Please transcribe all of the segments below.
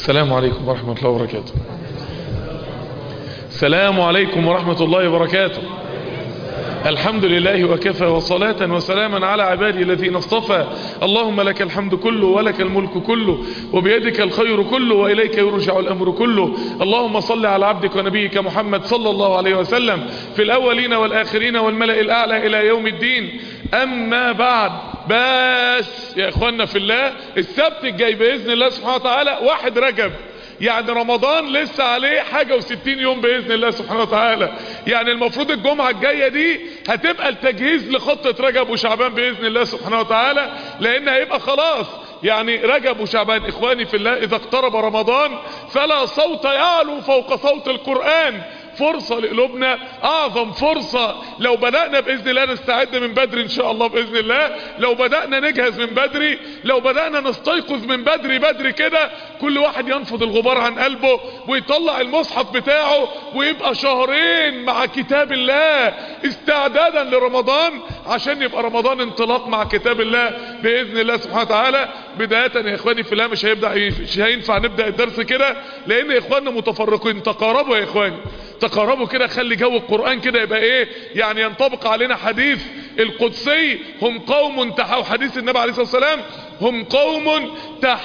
السلام عليكم ورحمة الله وبركاته السلام عليكم ورحمة الله وبركاته الحمد لله وكفى وصلاة وسلاما على عبادي الذين اصطفى اللهم لك الحمد كله ولك الملك كله وبيدك الخير كله وإليك يرجع الأمر كله اللهم صل على عبدك ونبيك محمد صلى الله عليه وسلم في الأولين والآخرين والملأ الأعلى إلى يوم الدين أما بعد بس يا إخوانا في الله السبت الجاي بإذن الله سبحانه وتعالى واحد رجب يعني رمضان لسه عليه حاجة وستين يوم بإذن الله سبحانه وتعالى يعني المفروض الجمعة الجاية دي هتبقى التجهيز لخطة رجب وشعبان بإذن الله سبحانه وتعالى لأن هيبقى خلاص يعني رجب وشعبان إخواني في الله إذا اقترب رمضان فلا صوت يعلو فوق صوت القرآن فرصة لقلوبنا اعظم فرصة لو بدأنا باذن الله نستعد من بدري ان شاء الله باذن الله لو بدأنا نجهز من بدري لو بدأنا نستيقظ من بدري بدري كده كل واحد ينفض الغبار عن قلبه ويطلع المصحف بتاعه ويبقى شهرين مع كتاب الله استعدادا لرمضان عشان يبقى رمضان انطلاق مع كتاب الله باذن الله سبحانه وتعالى بداية يا اخواني في الله مش هيبدأ مش هينفع نبدأ الدرس كده لان يا اخواننا متفرقين تقاربوا يا اخواني تقربوا كده خلي جو القرآن كده يبقى ايه يعني ينطبق علينا حديث القدسي هم قوم تحاو حديث النبي عليه الصلاة والسلام هم قوم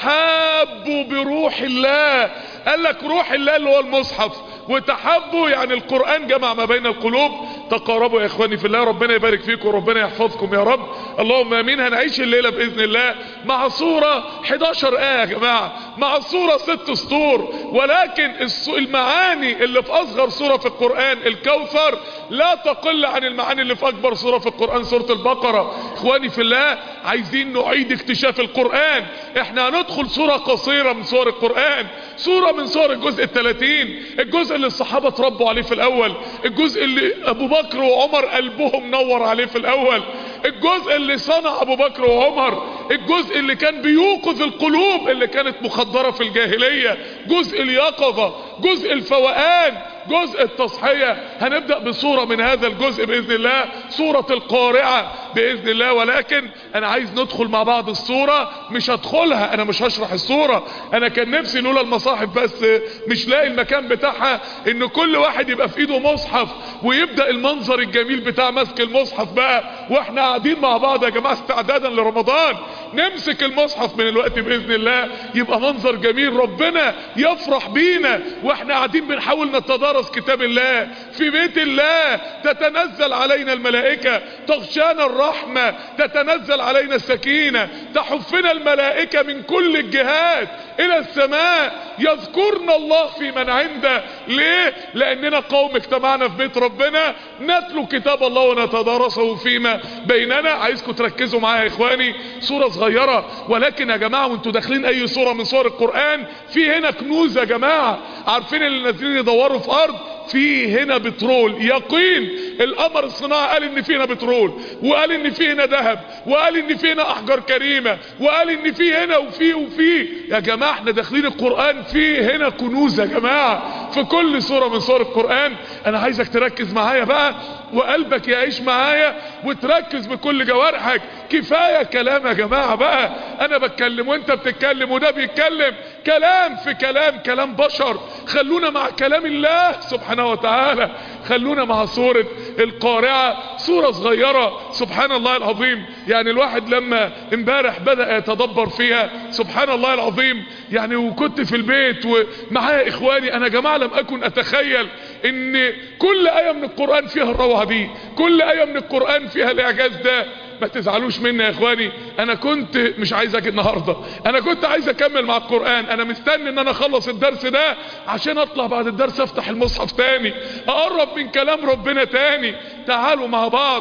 تحابوا بروح الله قال لك روح الله اللي هو المصحف وتحبوا يعني القرآن جمع ما بين القلوب تقاربوا يا اخواني في الله ربنا يبارك فيكم وربنا يحفظكم يا رب اللهم امين هنعيش الليلة باذن الله مع صورة 11 ايه يا جماعة مع صورة ست سطور ولكن المعاني اللي في اصغر صورة في القرآن الكوثر لا تقل عن المعاني اللي في اكبر صورة في القرآن سورة البقرة اخواني في الله عايزين نعيد اكتشاف القرآن احنا هندخل صورة قصيرة من صور القرآن صورة من صور الجزء الثلاثين الجزء اللي الصحابة تربوا عليه في الاول الجزء اللي ابو بكر وعمر قلبهم نور عليه في الاول الجزء اللي صنع ابو بكر وعمر الجزء اللي كان بيوقظ القلوب اللي كانت مخدرة في الجاهلية جزء اليقظة جزء الفوقان جزء التصحية هنبدأ بصورة من هذا الجزء بإذن الله صورة القارعة بإذن الله ولكن أنا عايز ندخل مع بعض الصورة مش هدخلها أنا مش هشرح الصورة أنا كان نفسي لولا المصاحف بس مش لاقي المكان بتاعها إن كل واحد يبقى في إيده مصحف ويبدأ المنظر الجميل بتاع مسك المصحف بقى وإحنا قاعدين مع بعض يا جماعة استعدادا لرمضان نمسك المصحف من الوقت بإذن الله يبقى منظر جميل ربنا يفرح بينا وإحنا قاعدين بنحاول نتدارس درس كتاب الله في بيت الله تتنزل علينا الملائكة تغشانا الرحمة تتنزل علينا السكينة تحفنا الملائكة من كل الجهات الى السماء يذكرنا الله في من عنده ليه لاننا قوم اجتمعنا في بيت ربنا نتلو كتاب الله ونتدارسه فيما بيننا عايزكم تركزوا معايا يا اخواني صورة صغيرة ولكن يا جماعة وانتوا داخلين اي صورة من صور القرآن في هنا كنوز يا جماعة عارفين اللي نازلين يدوروا في ارض في هنا بترول يقين القمر الصناعي قال ان في هنا بترول وقال ان في هنا ذهب وقال ان في هنا احجار كريمة وقال ان في هنا وفي وفي يا جماعة احنا داخلين القرآن في هنا كنوز يا جماعة في كل صورة من صور القرآن انا عايزك تركز معايا بقى وقلبك يعيش معايا وتركز بكل جوارحك كفاية كلام يا جماعة بقى انا بتكلم وانت بتتكلم وده بيتكلم كلام في كلام كلام بشر خلونا مع كلام الله سبحانه وتعالى خلونا مع صورة القارعة صورة صغيرة سبحان الله العظيم يعني الواحد لما امبارح بدأ يتدبر فيها سبحان الله العظيم يعني وكنت في البيت ومعايا اخواني انا جماعة لم اكن اتخيل ان كل اية من القرآن فيها الروعة دي كل اية من القرآن فيها الاعجاز ده ما تزعلوش مني يا اخواني انا كنت مش عايز اجي النهاردة انا كنت عايز اكمل مع القرآن انا مستني ان انا اخلص الدرس ده عشان اطلع بعد الدرس افتح المصحف تاني اقرب من كلام ربنا تاني تعالوا مع بعض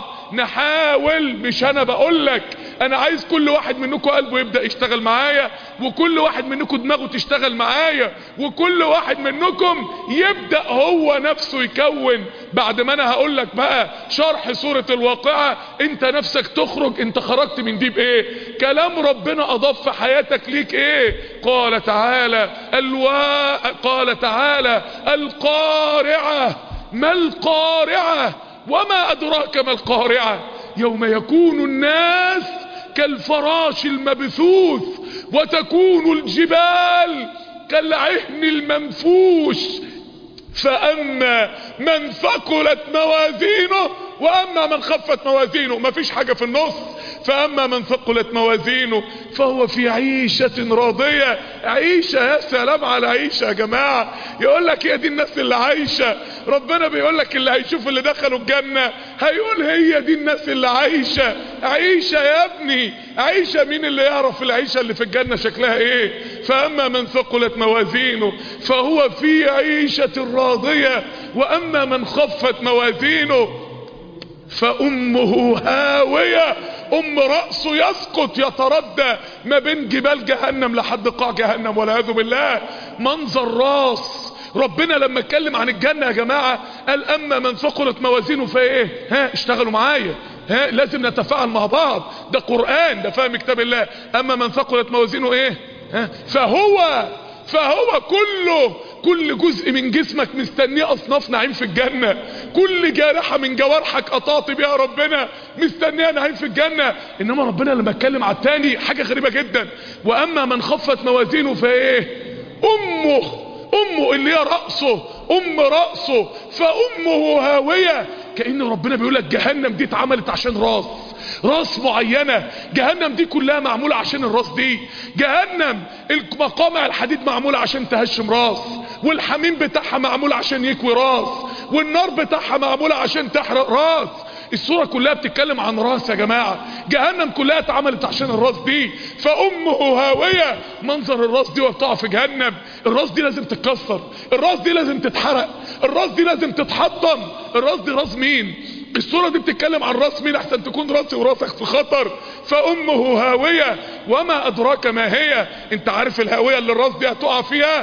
نحاول مش انا بقول لك انا عايز كل واحد منكم قلبه يبدأ يشتغل معايا وكل واحد منكم دماغه تشتغل معايا وكل واحد منكم يبدأ هو نفسه يكون بعد ما انا هقول لك بقى شرح سورة الواقعة انت نفسك تخرج انت خرجت من دي بايه كلام ربنا اضاف في حياتك ليك ايه قال تعالى الوا قال تعالى القارعة ما القارعة وما ادراك ما القارعة يوم يكون الناس كالفراش المبثوث وتكون الجبال كالعهن المنفوش فأما من ثقلت موازينه وأما من خفت موازينه مفيش حاجة في النص فأما من ثقلت موازينه فهو في عيشة راضية عيشة يا سلام على عيشة يا جماعة يقول لك هي دي الناس اللي عايشة ربنا بيقول لك اللي هيشوف اللي دخلوا الجنة هيقول هي دي الناس اللي عايشة عيشة يا ابني عيشة مين اللي يعرف العيشة اللي في الجنة شكلها ايه فأما من ثقلت موازينه فهو في عيشة راضية وأما من خفت موازينه فأمه هاوية أم رأسه يسقط يتردى ما بين جبال جهنم لحد قاع جهنم والعياذ بالله منظر راس ربنا لما اتكلم عن الجنة يا جماعة قال أما من ثقلت موازينه فايه ها اشتغلوا معايا ها لازم نتفاعل مع بعض ده قرآن ده فاهم كتاب الله أما من ثقلت موازينه ايه ها فهو فهو كله كل جزء من جسمك مستنيه اصناف نعيم في الجنة كل جارحة من جوارحك قطعت بيها ربنا مستنيه نعيم في الجنة انما ربنا لما اتكلم على التاني حاجة غريبة جدا واما من خفت موازينه فايه امه امه اللي هي رأسه ام رأسه فامه هاوية كأن ربنا بيقول لك جهنم دي اتعملت عشان راس راس معينة جهنم دي كلها معمولة عشان الراس دي جهنم المقامع الحديد معمولة عشان تهشم راس والحميم بتاعها معمول عشان يكوي راس والنار بتاعها معمولة عشان تحرق راس الصورة كلها بتتكلم عن راس يا جماعة جهنم كلها اتعملت عشان الراس دي فأمه هاوية منظر الراس دي وبتقع في جهنم الراس دي لازم تتكسر الراس دي لازم تتحرق الراس دي لازم تتحطم الراس دي راس مين الصورة دي بتتكلم عن راس مين احسن تكون راسي وراسك في خطر فامه هاوية وما ادراك ما هي انت عارف الهاوية اللي الراس دي هتقع فيها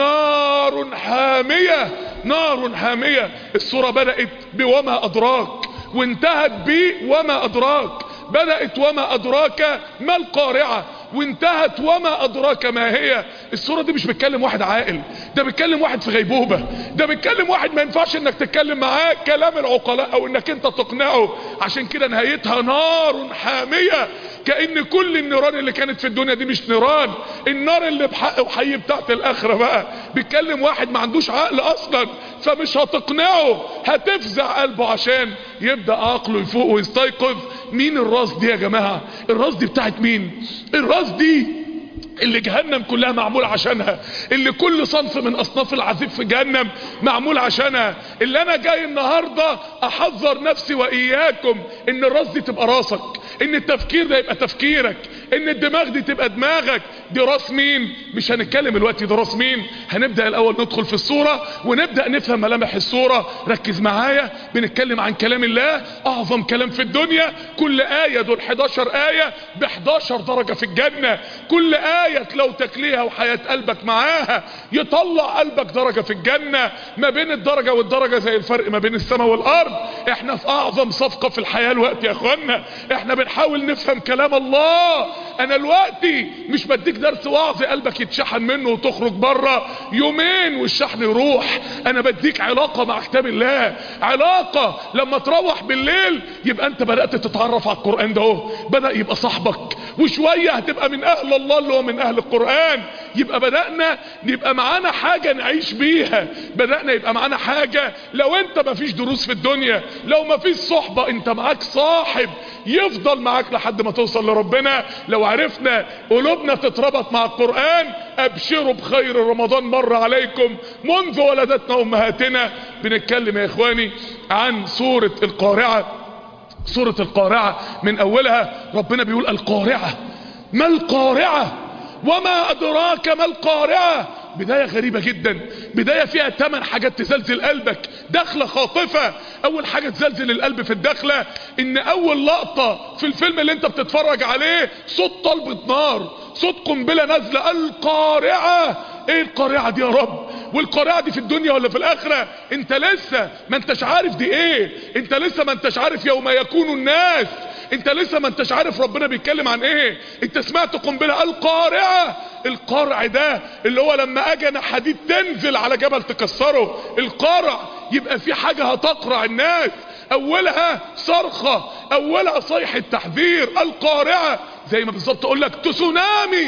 نار حامية نار حامية الصورة بدأت بوما ادراك وانتهت ب وما ادراك بدأت وما ادراك ما القارعة وانتهت وما ادراك ما هي الصورة دي مش بتكلم واحد عاقل ده بتكلم واحد في غيبوبة ده بتكلم واحد ما ينفعش انك تتكلم معاه كلام العقلاء او انك انت تقنعه عشان كده نهايتها نار حامية كأن كل النيران اللي كانت في الدنيا دي مش نيران النار اللي بحق وحي بتاعت الاخرة بقى بيتكلم واحد ما عندوش عقل اصلا فمش هتقنعه هتفزع قلبه عشان يبدأ عقله يفوق ويستيقظ مين الراس دي يا جماعة الراس دي بتاعت مين الراس دي اللي جهنم كلها معمول عشانها اللي كل صنف من اصناف العذاب في جهنم معمول عشانها اللي انا جاي النهاردة احذر نفسي واياكم ان الراس دي تبقى راسك ان التفكير ده يبقى تفكيرك ان الدماغ دي تبقى دماغك دي راس مين مش هنتكلم الوقت دي راس مين هنبدأ الاول ندخل في الصورة ونبدأ نفهم ملامح الصورة ركز معايا بنتكلم عن كلام الله اعظم كلام في الدنيا كل آية دول 11 آية ب 11 درجة في الجنة كل آية لو تكليها وحياة قلبك معاها يطلع قلبك درجة في الجنة ما بين الدرجة والدرجة زي الفرق ما بين السماء والارض احنا في اعظم صفقة في الحياة الوقت يا اخوانا احنا بنحاول نفهم كلام الله انا الوقتي مش بديك درس وعظ قلبك يتشحن منه وتخرج بره يومين والشحن يروح انا بديك علاقة مع كتاب الله علاقة لما تروح بالليل يبقى انت بدأت تتعرف على القرآن ده اهو بدأ يبقى صاحبك وشوية هتبقى من اهل الله اللي هو من اهل القرآن يبقى بدأنا يبقى معانا حاجة نعيش بيها بدأنا يبقى معانا حاجة لو انت مفيش دروس في الدنيا لو مفيش صحبة انت معاك صاحب يفضل معاك لحد ما توصل لربنا لو عرفنا قلوبنا تتربط مع القرآن ابشروا بخير رمضان مر عليكم منذ ولدتنا امهاتنا بنتكلم يا اخواني عن سورة القارعة سورة القارعة من اولها ربنا بيقول القارعة ما القارعة وما ادراك ما القارعة بداية غريبة جدا بداية فيها ثمان حاجات تزلزل قلبك دخلة خاطفة اول حاجة تزلزل القلب في الدخلة ان اول لقطة في الفيلم اللي انت بتتفرج عليه صوت طلبة نار صوت قنبلة نازلة القارعة ايه القارعة دي يا رب والقارعة دي في الدنيا ولا في الاخرة انت لسه ما انتش عارف دي ايه انت لسه ما انتش عارف يوم يكون الناس انت لسه ما انتش عارف ربنا بيتكلم عن ايه انت سمعت قنبلة القارعة القرع ده اللي هو لما اجن حديد تنزل على جبل تكسره القرع يبقى في حاجة هتقرع الناس اولها صرخة اولها صيحة تحذير القارعة زي ما بالظبط اقول لك تسونامي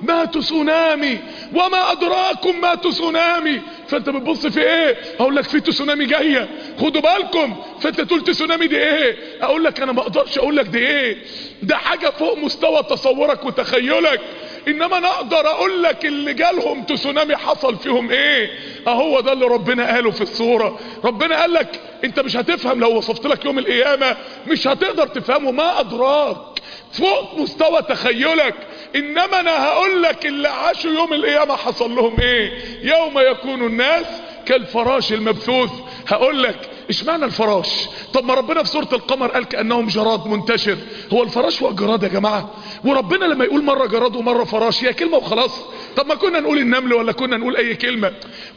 ما تسونامي وما ادراكم ما تسونامي فانت بتبص في ايه اقول لك في تسونامي جايه خدوا بالكم فانت تقول تسونامي دي ايه اقول لك انا ما اقدرش اقول لك دي ايه ده حاجه فوق مستوى تصورك وتخيلك انما انا اقدر اقول لك اللي جالهم تسونامي حصل فيهم ايه اهو ده اللي ربنا قاله في الصورة ربنا قال لك انت مش هتفهم لو وصفت لك يوم القيامة مش هتقدر تفهمه ما ادراك فوق مستوى تخيلك انما انا هقول لك اللي عاشوا يوم القيامة حصل لهم ايه يوم يكون الناس كالفراش المبثوث هقول لك اشمعنى الفراش طب ما ربنا في سورة القمر قال كأنهم جراد منتشر هو الفراش هو الجراد يا جماعة وربنا لما يقول مرة جراد ومرة فراش هي كلمة وخلاص طب ما كنا نقول النمل ولا كنا نقول اي كلمة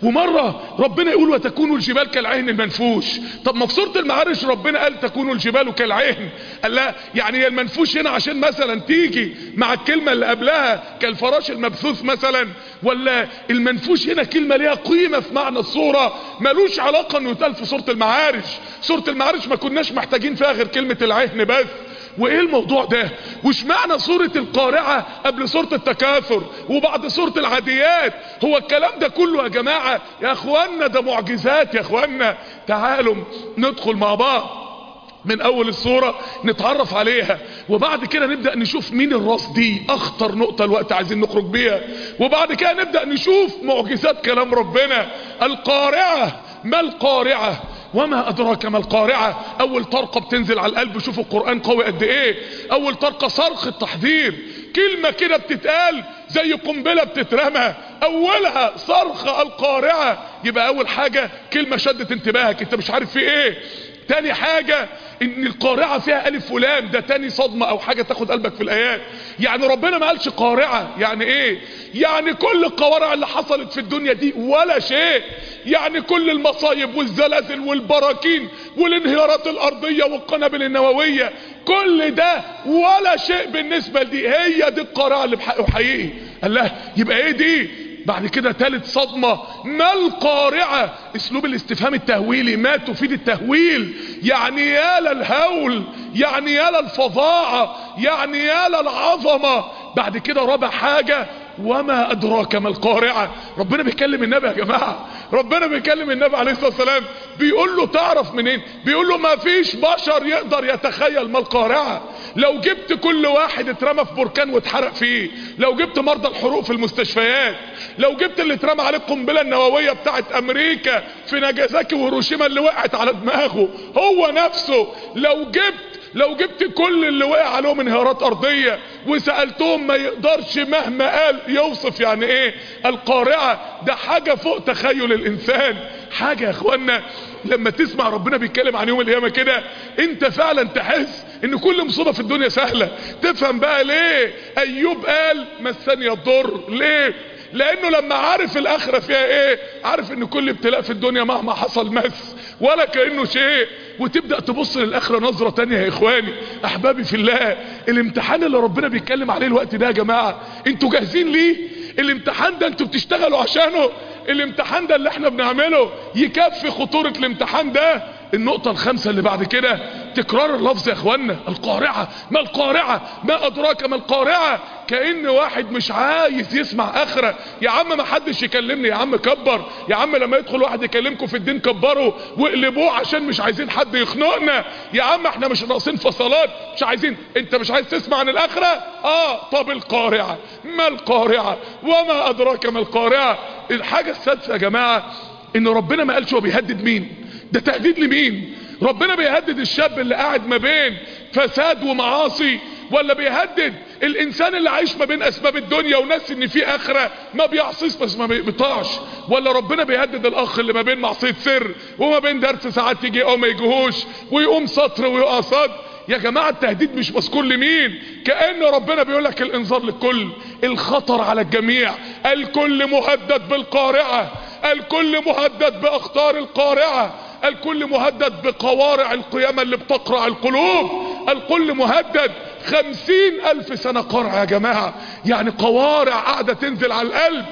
ومرة ربنا يقول وتكون الجبال كالعهن المنفوش طب ما في سورة المعارج ربنا قال تكون الجبال كالعهن قال لا يعني هي المنفوش هنا عشان مثلا تيجي مع الكلمة اللي قبلها كالفراش المبثوث مثلا ولا المنفوش هنا كلمة ليها قيمة في معنى الصورة ملوش علاقة انه يتقال في سورة المعارج سورة المعارج ما كناش محتاجين فيها غير كلمة العهن بس وايه الموضوع ده وش معنى سورة القارعة قبل سورة التكاثر وبعد سورة العاديات هو الكلام ده كله يا جماعة يا اخوانا ده معجزات يا اخوانا تعالوا ندخل مع بعض من اول الصورة نتعرف عليها وبعد كده نبدأ نشوف مين الراس دي اخطر نقطة الوقت عايزين نخرج بيها وبعد كده نبدأ نشوف معجزات كلام ربنا القارعة ما القارعة وما ادراك ما القارعة اول طرقة بتنزل على القلب شوفوا القرآن قوي قد ايه اول طرقة صرخ التحذير كلمة كده بتتقال زي قنبلة بتترمى اولها صرخ القارعة يبقى اول حاجة كلمة شدت انتباهك انت مش عارف في ايه تاني حاجة ان القارعة فيها الف ولام ده تاني صدمة او حاجة تاخد قلبك في الايات يعني ربنا ما قالش قارعة يعني ايه يعني كل القوارع اللي حصلت في الدنيا دي ولا شيء يعني كل المصايب والزلازل والبراكين والانهيارات الارضية والقنابل النووية كل ده ولا شيء بالنسبة لدي هي دي القارعة اللي بحقه حقيقي قال له يبقى ايه دي بعد كده تالت صدمة ما القارعة اسلوب الاستفهام التهويلي ما تفيد التهويل يعني يا للهول يعني يا للفظاعة يعني يا للعظمة بعد كده رابع حاجة وما ادراك ما القارعة ربنا بيكلم النبي يا جماعة ربنا بيكلم النبي عليه الصلاة والسلام بيقول له تعرف منين بيقول له ما فيش بشر يقدر يتخيل ما القارعة لو جبت كل واحد اترمى في بركان واتحرق فيه لو جبت مرضى الحروق في المستشفيات لو جبت اللي اترمى عليه القنبله النوويه بتاعت امريكا في ناجازاكي وهيروشيما اللي وقعت على دماغه هو نفسه لو جبت لو جبت كل اللي وقع عليهم انهيارات ارضيه وسالتهم ما يقدرش مهما قال يوصف يعني ايه القارعه ده حاجه فوق تخيل الانسان حاجه يا اخوانا لما تسمع ربنا بيتكلم عن يوم القيامه كده انت فعلا تحس ان كل مصيبه في الدنيا سهله تفهم بقى ليه ايوب قال مسني الضر ليه لانه لما عارف الاخره فيها ايه عارف ان كل ابتلاء في الدنيا مهما حصل مس ولا كانه شيء وتبدا تبص للاخره نظره تانية يا اخواني احبابي في الله الامتحان اللي ربنا بيتكلم عليه الوقت ده يا جماعه انتوا جاهزين ليه الامتحان ده انتوا بتشتغلوا عشانه الامتحان ده اللي احنا بنعمله يكفي خطورة الامتحان ده النقطة الخامسة اللي بعد كده تكرار اللفظ يا اخوانا القارعة ما القارعة ما ادراك ما القارعة كأن واحد مش عايز يسمع اخرة يا عم ما حدش يكلمني يا عم كبر يا عم لما يدخل واحد يكلمكم في الدين كبروا واقلبوه عشان مش عايزين حد يخنقنا يا عم احنا مش ناقصين فصلات مش عايزين انت مش عايز تسمع عن الاخرة اه طب القارعة ما القارعة وما ادراك ما القارعة الحاجة السادسة يا جماعة ان ربنا ما قالش هو بيهدد مين ده تهديد لمين ربنا بيهدد الشاب اللي قاعد ما بين فساد ومعاصي ولا بيهدد الانسان اللي عايش ما بين اسباب الدنيا وناس ان في اخره ما بيعصيش بس ما بيقطعش ولا ربنا بيهدد الاخ اللي ما بين معصيه سر وما بين درس ساعات يجي او ما يجيهوش ويقوم سطر ويقع صد يا جماعة التهديد مش مذكور لمين كأن ربنا بيقول لك الانذار للكل الخطر على الجميع الكل مهدد بالقارعة الكل مهدد باخطار القارعة الكل مهدد بقوارع القيامة اللي بتقرع القلوب الكل مهدد خمسين الف سنة قرع يا جماعة يعني قوارع قاعدة تنزل على القلب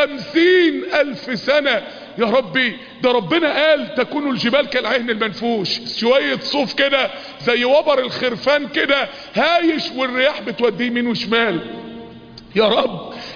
خمسين الف سنة يا ربي ده ربنا قال تكون الجبال كالعهن المنفوش شوية صوف كده زي وبر الخرفان كده هايش والرياح بتوديه يمين وشمال يا رب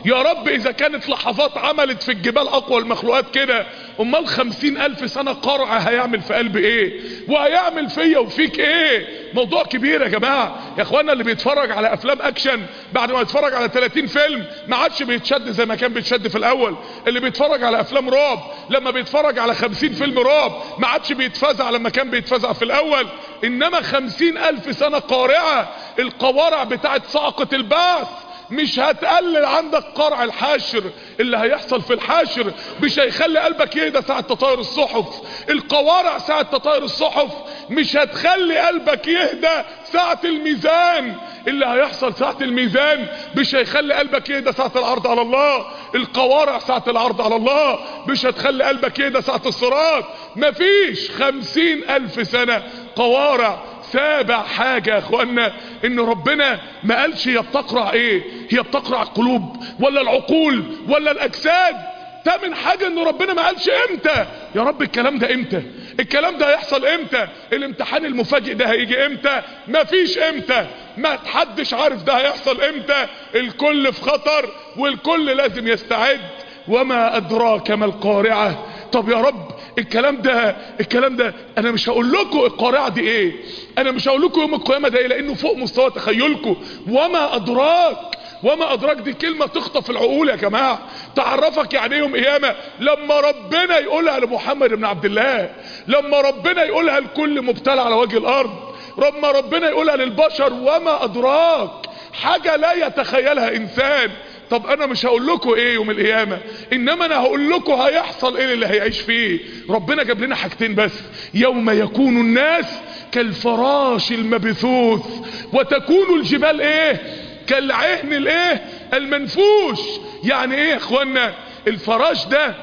يا رب اذا كانت لحظات عملت في الجبال اقوى المخلوقات كده امال خمسين الف سنة قرع هيعمل في قلبي ايه وهيعمل فيا وفيك ايه موضوع كبير يا جماعة يا اخوانا اللي بيتفرج على افلام اكشن بعد ما يتفرج على 30 فيلم ما عادش بيتشد زي ما كان بيتشد في الاول اللي بيتفرج على افلام رعب لما بيتفرج على 50 فيلم رعب ما عادش بيتفزع لما كان بيتفزع في الاول انما 50 الف سنة قارعة القوارع بتاعت صعقة البعث مش هتقلل عندك قرع الحاشر اللي هيحصل في الحاشر مش هيخلي قلبك يهدى ساعة تطاير الصحف القوارع ساعة تطاير الصحف مش هتخلي قلبك يهدى ساعة الميزان اللي هيحصل ساعة الميزان مش هيخلي قلبك يهدى ساعة العرض على الله القوارع ساعة العرض على الله مش هتخلي قلبك يهدى ساعة الصراط مفيش خمسين الف سنة قوارع سابع حاجة يا اخوانا ان ربنا ما قالش هي بتقرع ايه هي بتقرع القلوب ولا العقول ولا الاجساد تامن حاجة ان ربنا ما قالش امتى يا رب الكلام ده امتى الكلام ده هيحصل امتى الامتحان المفاجئ ده هيجي امتى مفيش امتى ما تحدش عارف ده هيحصل امتى الكل في خطر والكل لازم يستعد وما ادراك ما القارعة طب يا رب الكلام ده الكلام ده انا مش هقول لكم القارعة دي ايه انا مش هقول لكم يوم القيامة ده ايه لانه فوق مستوى تخيلكم وما ادراك وما ادراك دي كلمة تخطف العقول يا جماعة تعرفك يعني يوم قيامة لما ربنا يقولها لمحمد بن عبد الله لما ربنا يقولها لكل مبتلى على وجه الارض لما ربنا يقولها للبشر وما ادراك حاجة لا يتخيلها انسان طب انا مش هقول لكم ايه يوم القيامة انما انا هقول لكم هيحصل ايه اللي هيعيش فيه ربنا جاب لنا حاجتين بس يوم يكون الناس كالفراش المبثوث وتكون الجبال ايه كالعهن الايه المنفوش يعني ايه يا اخوانا الفراش ده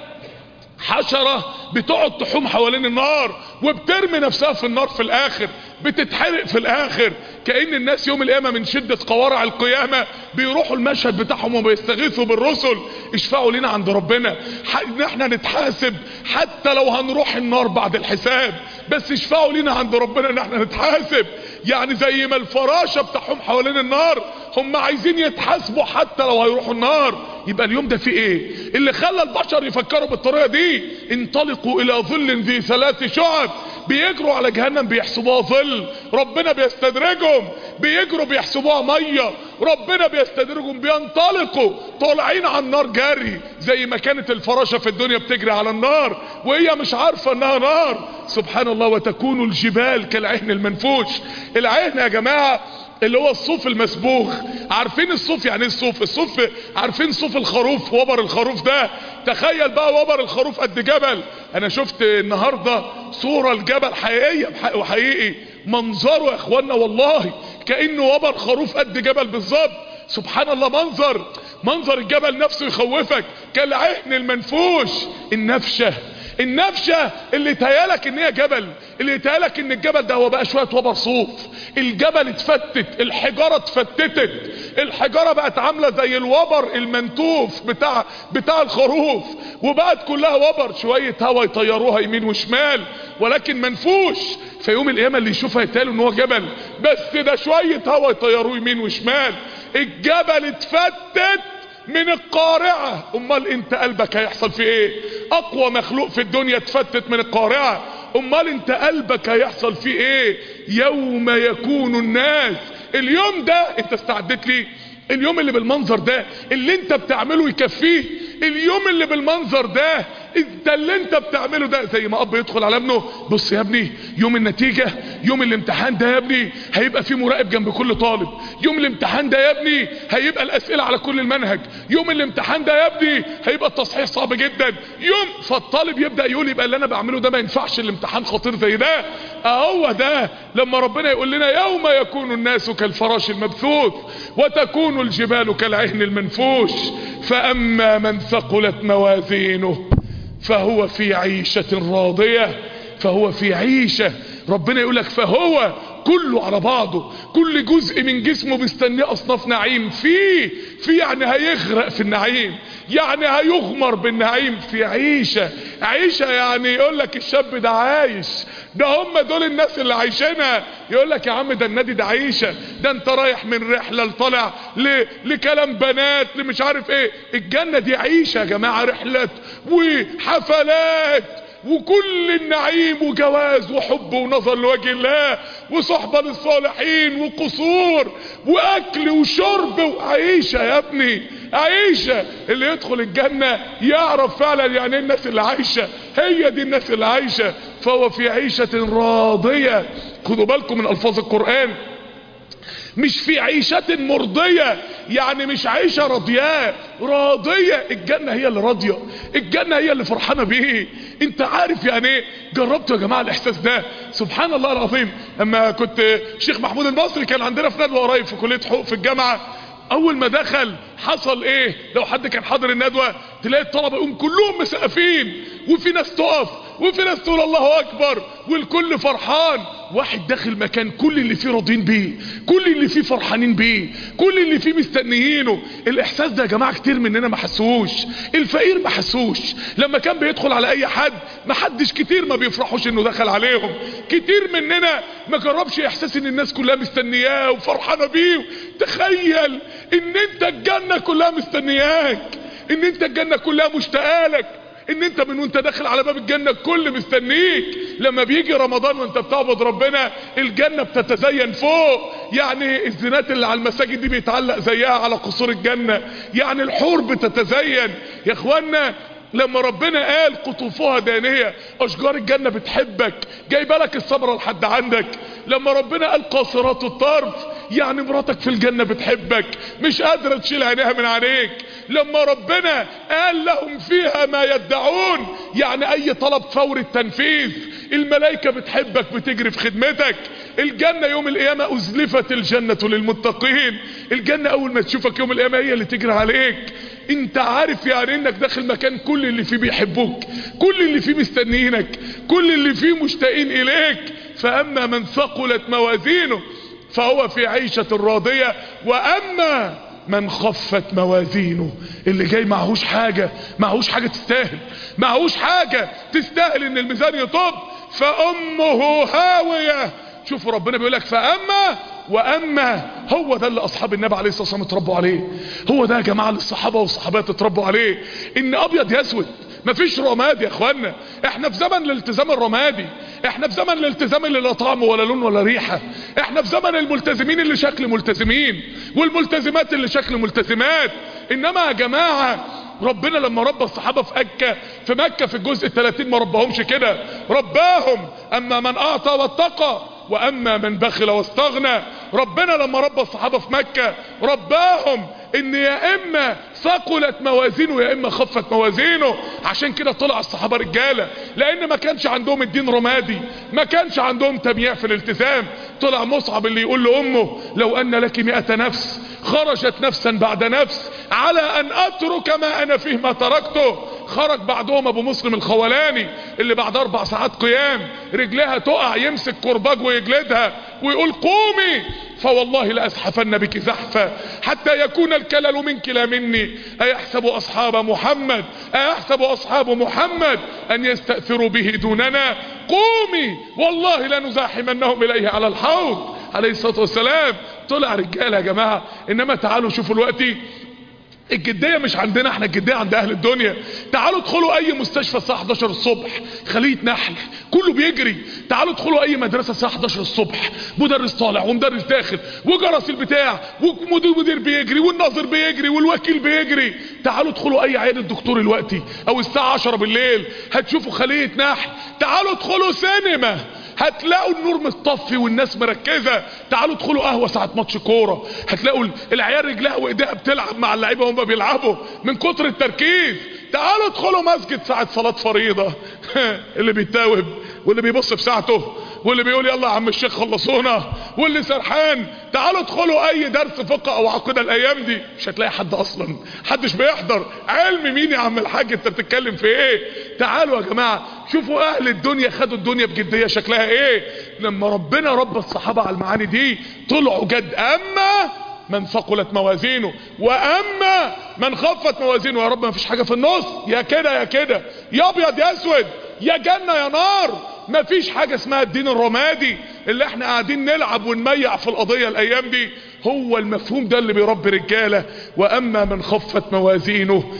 حشرة بتقعد تحوم حوالين النار وبترمي نفسها في النار في الاخر بتتحرق في الاخر كأن الناس يوم القيامة من شدة قوارع القيامة بيروحوا المشهد بتاعهم وبيستغيثوا بالرسل اشفعوا لنا عند ربنا ان احنا نتحاسب حتى لو هنروح النار بعد الحساب بس اشفعوا لنا عند ربنا ان احنا نتحاسب يعني زي ما الفراشة بتاعهم حوالين النار هم عايزين يتحاسبوا حتى لو هيروحوا النار يبقى اليوم ده فيه ايه اللي خلى البشر يفكروا بالطريقة دي انطلقوا الى ظل ذي ثلاث شعب بيجروا على جهنم بيحسبوها ظل ربنا بيستدرجهم بيجروا بيحسبوها مية ربنا بيستدرجهم بينطلقوا طالعين على النار جري زي ما كانت الفراشة في الدنيا بتجري على النار وهي مش عارفة انها نار سبحان الله وتكون الجبال كالعهن المنفوش العهن يا جماعة اللي هو الصوف المسبوغ عارفين الصوف يعني ايه الصوف الصوف عارفين صوف الخروف وبر الخروف ده تخيل بقى وبر الخروف قد جبل انا شفت النهاردة صورة الجبل حقيقية وحقيقي منظره يا اخوانا والله كأنه وبر خروف قد جبل بالظبط سبحان الله منظر منظر الجبل نفسه يخوفك كالعهن المنفوش النفشه النفشة اللي تهيالك ان هي جبل اللي تهيالك ان الجبل ده هو بقى شوية وبر صوف الجبل اتفتت الحجارة اتفتتت الحجارة بقت عاملة زي الوبر المنتوف بتاع بتاع الخروف وبقت كلها وبر شوية هوا يطيروها يمين وشمال ولكن منفوش في يوم القيامة اللي يشوفها يتقال ان هو جبل بس ده شوية هوا يطيروه يمين وشمال الجبل اتفتت من القارعة امال انت قلبك هيحصل في ايه اقوى مخلوق في الدنيا اتفتت من القارعة امال انت قلبك هيحصل في ايه يوم يكون الناس اليوم ده انت استعدت ليه اليوم اللي بالمنظر ده اللي انت بتعمله يكفيه اليوم اللي بالمنظر ده انت اللي انت بتعمله ده زي ما اب يدخل على ابنه بص يا ابني يوم النتيجة يوم الامتحان ده يا ابني هيبقى فيه مراقب جنب كل طالب يوم الامتحان ده يا ابني هيبقى الاسئلة على كل المنهج يوم الامتحان ده يا ابني هيبقى التصحيح صعب جدا يوم فالطالب يبدأ يقول يبقى اللي انا بعمله ده ما ينفعش الامتحان خطير زي ده اهو ده لما ربنا يقول لنا يوم يكون الناس كالفراش المبثوث وتكون الجبال كالعهن المنفوش فاما من ثقلت موازينه فهو في عيشة راضية فهو في عيشة ربنا يقول لك فهو كله على بعضه كل جزء من جسمه مستنيه اصناف نعيم فيه في يعني هيغرق في النعيم يعني هيغمر بالنعيم في عيشة عيشة يعني يقول لك الشاب ده عايش ده هم دول الناس اللي عايشينها يقول لك يا عم ده النادي ده عيشة ده انت رايح من رحلة لطلع ل... لكلام بنات لمش عارف ايه الجنة دي عيشة يا جماعة رحلة وحفلات وكل النعيم وجواز وحب ونظر لوجه الله وصحبة للصالحين وقصور واكل وشرب وعيشة يا ابني عيشة اللي يدخل الجنة يعرف فعلا يعني ايه الناس اللي عايشة هي دي الناس اللي عايشة فهو في عيشة راضية خدوا بالكم من الفاظ القرآن مش في عيشة مرضية يعني مش عيشة راضية راضية الجنة هي اللي راضية الجنة هي اللي فرحانة بيه انت عارف يعني ايه جربتوا يا جماعة الاحساس ده سبحان الله العظيم اما كنت شيخ محمود المصري كان عندنا في ندوة قريب في كلية حقوق في الجامعة اول ما دخل حصل ايه لو حد كان حاضر الندوة تلاقي الطلبة يقوم كلهم مسقفين وفي ناس تقف وفي ناس تقول الله اكبر والكل فرحان واحد داخل مكان كل اللي فيه راضين بيه كل اللي فيه فرحانين بيه كل اللي فيه مستنيينه الاحساس ده يا جماعة كتير مننا ما حسوش الفقير ما حسوش لما كان بيدخل على اي حد ما حدش كتير ما بيفرحوش انه دخل عليهم كتير مننا ما جربش احساس ان الناس كلها مستنياه وفرحانة بيه تخيل ان انت الجنة كلها مستنياك ان انت الجنة كلها مشتاقالك ان انت من وانت داخل على باب الجنة الكل مستنيك لما بيجي رمضان وانت بتعبد ربنا الجنة بتتزين فوق يعني الزينات اللي على المساجد دي بيتعلق زيها على قصور الجنة يعني الحور بتتزين يا اخوانا لما ربنا قال قطوفها دانية اشجار الجنة بتحبك جايبه لك الصبر لحد عندك لما ربنا قال قاصرات الطرف يعني مراتك في الجنة بتحبك مش قادرة تشيل عينيها من عليك لما ربنا قال لهم فيها ما يدعون يعني اي طلب فور التنفيذ الملائكة بتحبك بتجري في خدمتك الجنة يوم القيامة ازلفت الجنة للمتقين الجنة اول ما تشوفك يوم القيامة هي اللي تجري عليك انت عارف يعني انك داخل مكان كل اللي فيه بيحبوك كل اللي فيه مستنيينك كل اللي فيه مشتاقين اليك فاما من ثقلت موازينه فهو في عيشة راضية واما من خفت موازينه اللي جاي معهوش حاجة معهوش حاجة تستاهل معهوش حاجة تستاهل ان الميزان يطب فامه هاوية شوفوا ربنا بيقول لك فاما واما هو ده اللي اصحاب النبي عليه الصلاه والسلام اتربوا عليه هو ده يا جماعه اللي الصحابه والصحابات اتربوا عليه ان ابيض يسود مفيش رماد يا اخوانا احنا في زمن الالتزام الرمادي احنا في زمن الالتزام اللي لا طعم ولا لون ولا ريحه احنا في زمن الملتزمين اللي شكل ملتزمين والملتزمات اللي شكل ملتزمات انما يا جماعه ربنا لما ربى الصحابة في أكة في مكة في الجزء الثلاثين ما رباهمش كده رباهم أما من أعطى واتقى وأما من بخل واستغنى ربنا لما ربى الصحابة في مكة رباهم ان يا اما ثقلت موازينه يا اما خفت موازينه عشان كده طلع الصحابة رجالة لان ما كانش عندهم الدين رمادي ما كانش عندهم تمييع في الالتزام طلع مصعب اللي يقول لامه لو ان لك مئة نفس خرجت نفسا بعد نفس على ان اترك ما انا فيه ما تركته خرج بعدهم ابو مسلم الخولاني اللي بعد اربع ساعات قيام رجلها تقع يمسك كرباج ويجلدها ويقول قومي فوالله لأزحفن بك زحفا حتى يكون الكلل منك لا مني أيحسب أصحاب محمد أيحسب أصحاب محمد أن يستأثروا به دوننا قومي والله لنزاحمنهم إليه على الحوض عليه الصلاة والسلام طلع رجال يا جماعة إنما تعالوا شوفوا الوقت الجدية مش عندنا احنا الجدية عند اهل الدنيا تعالوا ادخلوا اي مستشفى الساعة 11 الصبح خلية نحل كله بيجري تعالوا ادخلوا اي مدرسة الساعة 11 الصبح مدرس طالع ومدرس داخل وجرس البتاع ومدير بيجري والناظر بيجري والوكيل بيجري تعالوا ادخلوا اي عيادة الدكتور الوقتي او الساعة 10 بالليل هتشوفوا خلية نحل تعالوا ادخلوا سينما هتلاقوا النور متطفي والناس مركزة تعالوا ادخلوا قهوة ساعة ماتش كورة هتلاقوا العيال رجلها وايديها بتلعب مع اللعيبة وهم بيلعبوا من كتر التركيز تعالوا ادخلوا مسجد ساعة صلاة فريضة اللي بيتاوب واللي بيبص في ساعته واللي بيقول يلا يا عم الشيخ خلصونا واللي سرحان تعالوا ادخلوا اي درس فقه او عقيده الايام دي مش هتلاقي حد اصلا حدش بيحضر علم مين يا عم الحاج انت بتتكلم في ايه تعالوا يا جماعه شوفوا اهل الدنيا خدوا الدنيا بجديه شكلها ايه لما ربنا رب الصحابه على المعاني دي طلعوا جد اما من ثقلت موازينه واما من خفت موازينه يا رب ما فيش حاجه في النص يا كده يا كده يا ابيض يا اسود يا جنه يا نار مفيش حاجة اسمها الدين الرمادي اللي احنا قاعدين نلعب ونميع في القضية الايام دي هو المفهوم ده اللي بيربي رجالة واما من خفت موازينه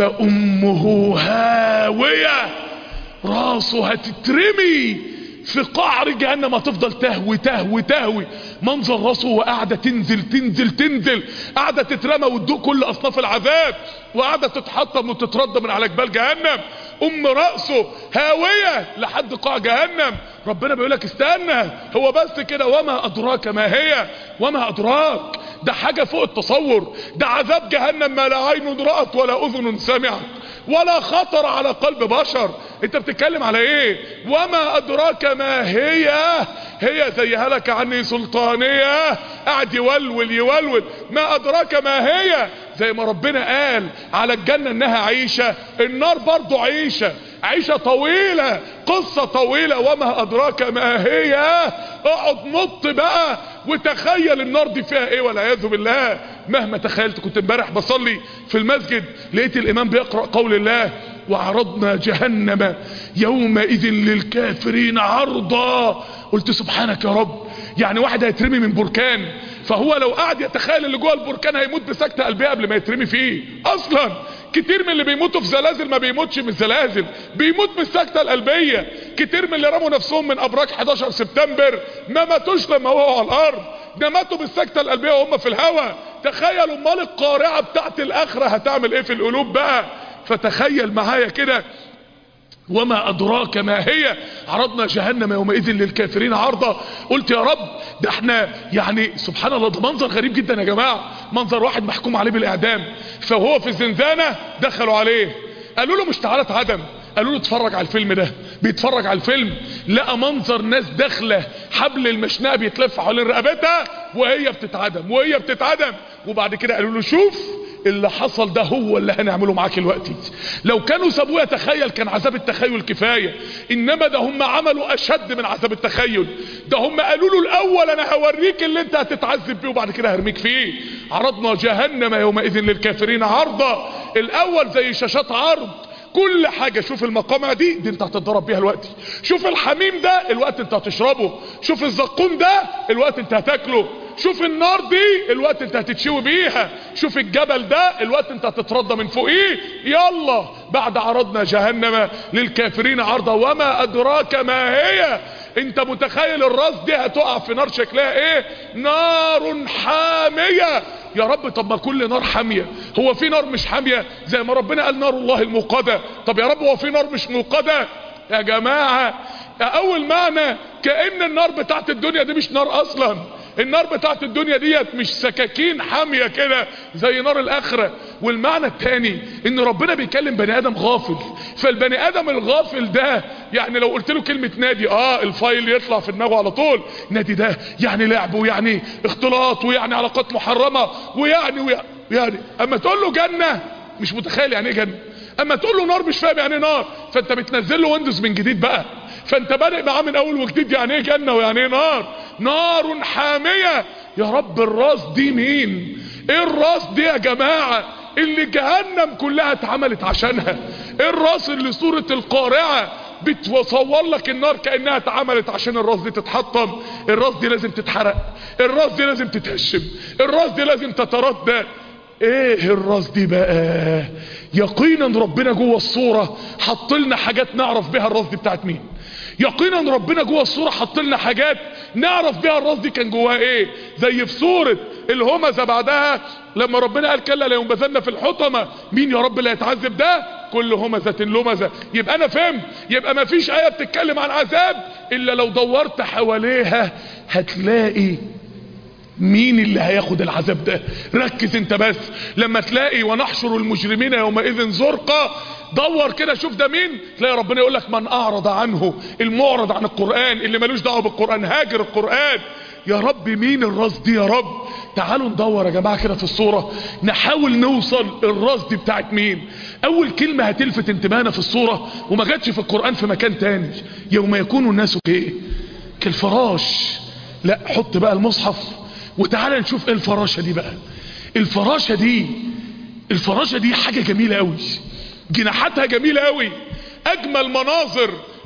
فامه هاوية راسه هتترمي في قعر جهنم هتفضل تهوي تهوي تهوي منظر راسه وقاعدة تنزل تنزل تنزل قاعدة تترمى وتدوق كل اصناف العذاب وقاعدة تتحطم وتترد من على جبال جهنم ام رأسه هاوية لحد قاع جهنم ربنا بيقولك استنى هو بس كده وما ادراك ما هي وما ادراك ده حاجة فوق التصور ده عذاب جهنم ما لا عين رأت ولا اذن سمعت ولا خطر على قلب بشر انت بتتكلم على ايه وما ادراك ما هي هي زي هلك عني سلطانية قاعد يولول يولول ما ادراك ما هي زي ما ربنا قال على الجنة انها عيشة النار برضو عيشة عيشة طويلة قصة طويلة وما ادراك ما هي اقعد نط بقى وتخيل النار دي فيها ايه والعياذ بالله مهما تخيلت كنت امبارح بصلي في المسجد لقيت الامام بيقرأ قول الله وعرضنا جهنم يومئذ للكافرين عرضا قلت سبحانك يا رب يعني واحد هيترمي من بركان فهو لو قعد يتخيل اللي جوه البركان هيموت بسكتة قلبية قبل ما يترمي فيه اصلا كتير من اللي بيموتوا في زلازل ما بيموتش من الزلازل بيموت من السكتة القلبية كتير من اللي رموا نفسهم من ابراج 11 سبتمبر ما ماتوش لما وقعوا على الارض ده ماتوا بالسكتة القلبية وهم في الهواء تخيلوا امال القارعة بتاعت الاخرة هتعمل ايه في القلوب بقى فتخيل معايا كده وما أدراك ما هي عرضنا جهنم يومئذ للكافرين عرضا قلت يا رب ده احنا يعني سبحان الله ده منظر غريب جدا يا جماعة منظر واحد محكوم عليه بالإعدام فهو في الزنزانة دخلوا عليه قالوا له مش تعالى اتعدم قالوا له اتفرج على الفيلم ده بيتفرج على الفيلم لقى منظر ناس داخله حبل المشنقه بيتلف حوالين رقبتها وهي بتتعدم وهي بتتعدم وبعد كده قالوا له شوف اللي حصل ده هو اللي هنعمله معاك دلوقتي لو كانوا سابوه يتخيل كان عذاب التخيل كفاية انما ده هم عملوا اشد من عذاب التخيل ده هم قالوا له الاول انا هوريك اللي انت هتتعذب بيه وبعد كده هرميك فيه عرضنا جهنم يومئذ للكافرين عرضا الاول زي شاشات عرض كل حاجة شوف المقامع دي دي انت هتتضرب بيها الوقت شوف الحميم ده الوقت انت هتشربه شوف الزقوم ده الوقت انت هتاكله شوف النار دي الوقت انت هتتشوي بيها شوف الجبل ده الوقت انت هتترضى من فوقيه يلا بعد عرضنا جهنم للكافرين عرضا وما ادراك ما هي انت متخيل الراس دي هتقع في نار شكلها ايه نار حامية يا رب طب ما كل نار حامية هو في نار مش حامية زي ما ربنا قال نار الله الموقدة طب يا رب هو في نار مش موقدة يا جماعة اول معنى كأن النار بتاعت الدنيا دي مش نار اصلا النار بتاعت الدنيا ديت مش سكاكين حامية كده زي نار الاخرة والمعنى التاني ان ربنا بيكلم بني ادم غافل فالبني ادم الغافل ده يعني لو قلت له كلمة نادي اه الفايل يطلع في دماغه على طول نادي ده يعني لعب ويعني اختلاط ويعني علاقات محرمة ويعني ويعني, ويعني اما تقول له جنة مش متخيل يعني ايه جنة اما تقول له نار مش فاهم يعني ايه نار فانت بتنزل له ويندوز من جديد بقى فانت بادئ معاه من اول وجديد يعني ايه جنة ويعني ايه نار نار حامية يا رب الراس دي مين ايه الراس دي يا جماعة اللي جهنم كلها اتعملت عشانها ايه الراس اللي صورة القارعة بتصور لك النار كأنها اتعملت عشان الراس دي تتحطم الراس دي لازم تتحرق الراس دي لازم تتهشم الراس دي لازم تتردى ايه الراس دي بقى يقينا ربنا جوه الصورة حط لنا حاجات نعرف بها الراس دي بتاعت مين يقينا ربنا جوه الصورة حط لنا حاجات نعرف بها الراس دي كان جواها ايه زي في صورة الهمزة بعدها لما ربنا قال كلا لا ينبذن في الحطمة مين يا رب اللي هيتعذب ده كل همزة لمزة يبقى انا فهمت يبقى ما فيش اية بتتكلم عن عذاب الا لو دورت حواليها هتلاقي مين اللي هياخد العذاب ده ركز انت بس لما تلاقي ونحشر المجرمين يومئذ زرقا دور كده شوف ده مين تلاقي ربنا يقول لك من اعرض عنه المعرض عن القرآن اللي ملوش دعوه بالقرآن هاجر القرآن يا رب مين الراس دي يا رب تعالوا ندور يا جماعة كده في الصورة نحاول نوصل الراس دي بتاعت مين اول كلمة هتلفت انتباهنا في الصورة وما جاتش في القرآن في مكان تاني يوم يكون الناس كايه كالفراش لا حط بقى المصحف وتعالى نشوف ايه الفراشة دي بقى الفراشة دي الفراشة دي حاجة جميلة قوي جناحاتها جميلة قوي اجمل مناظر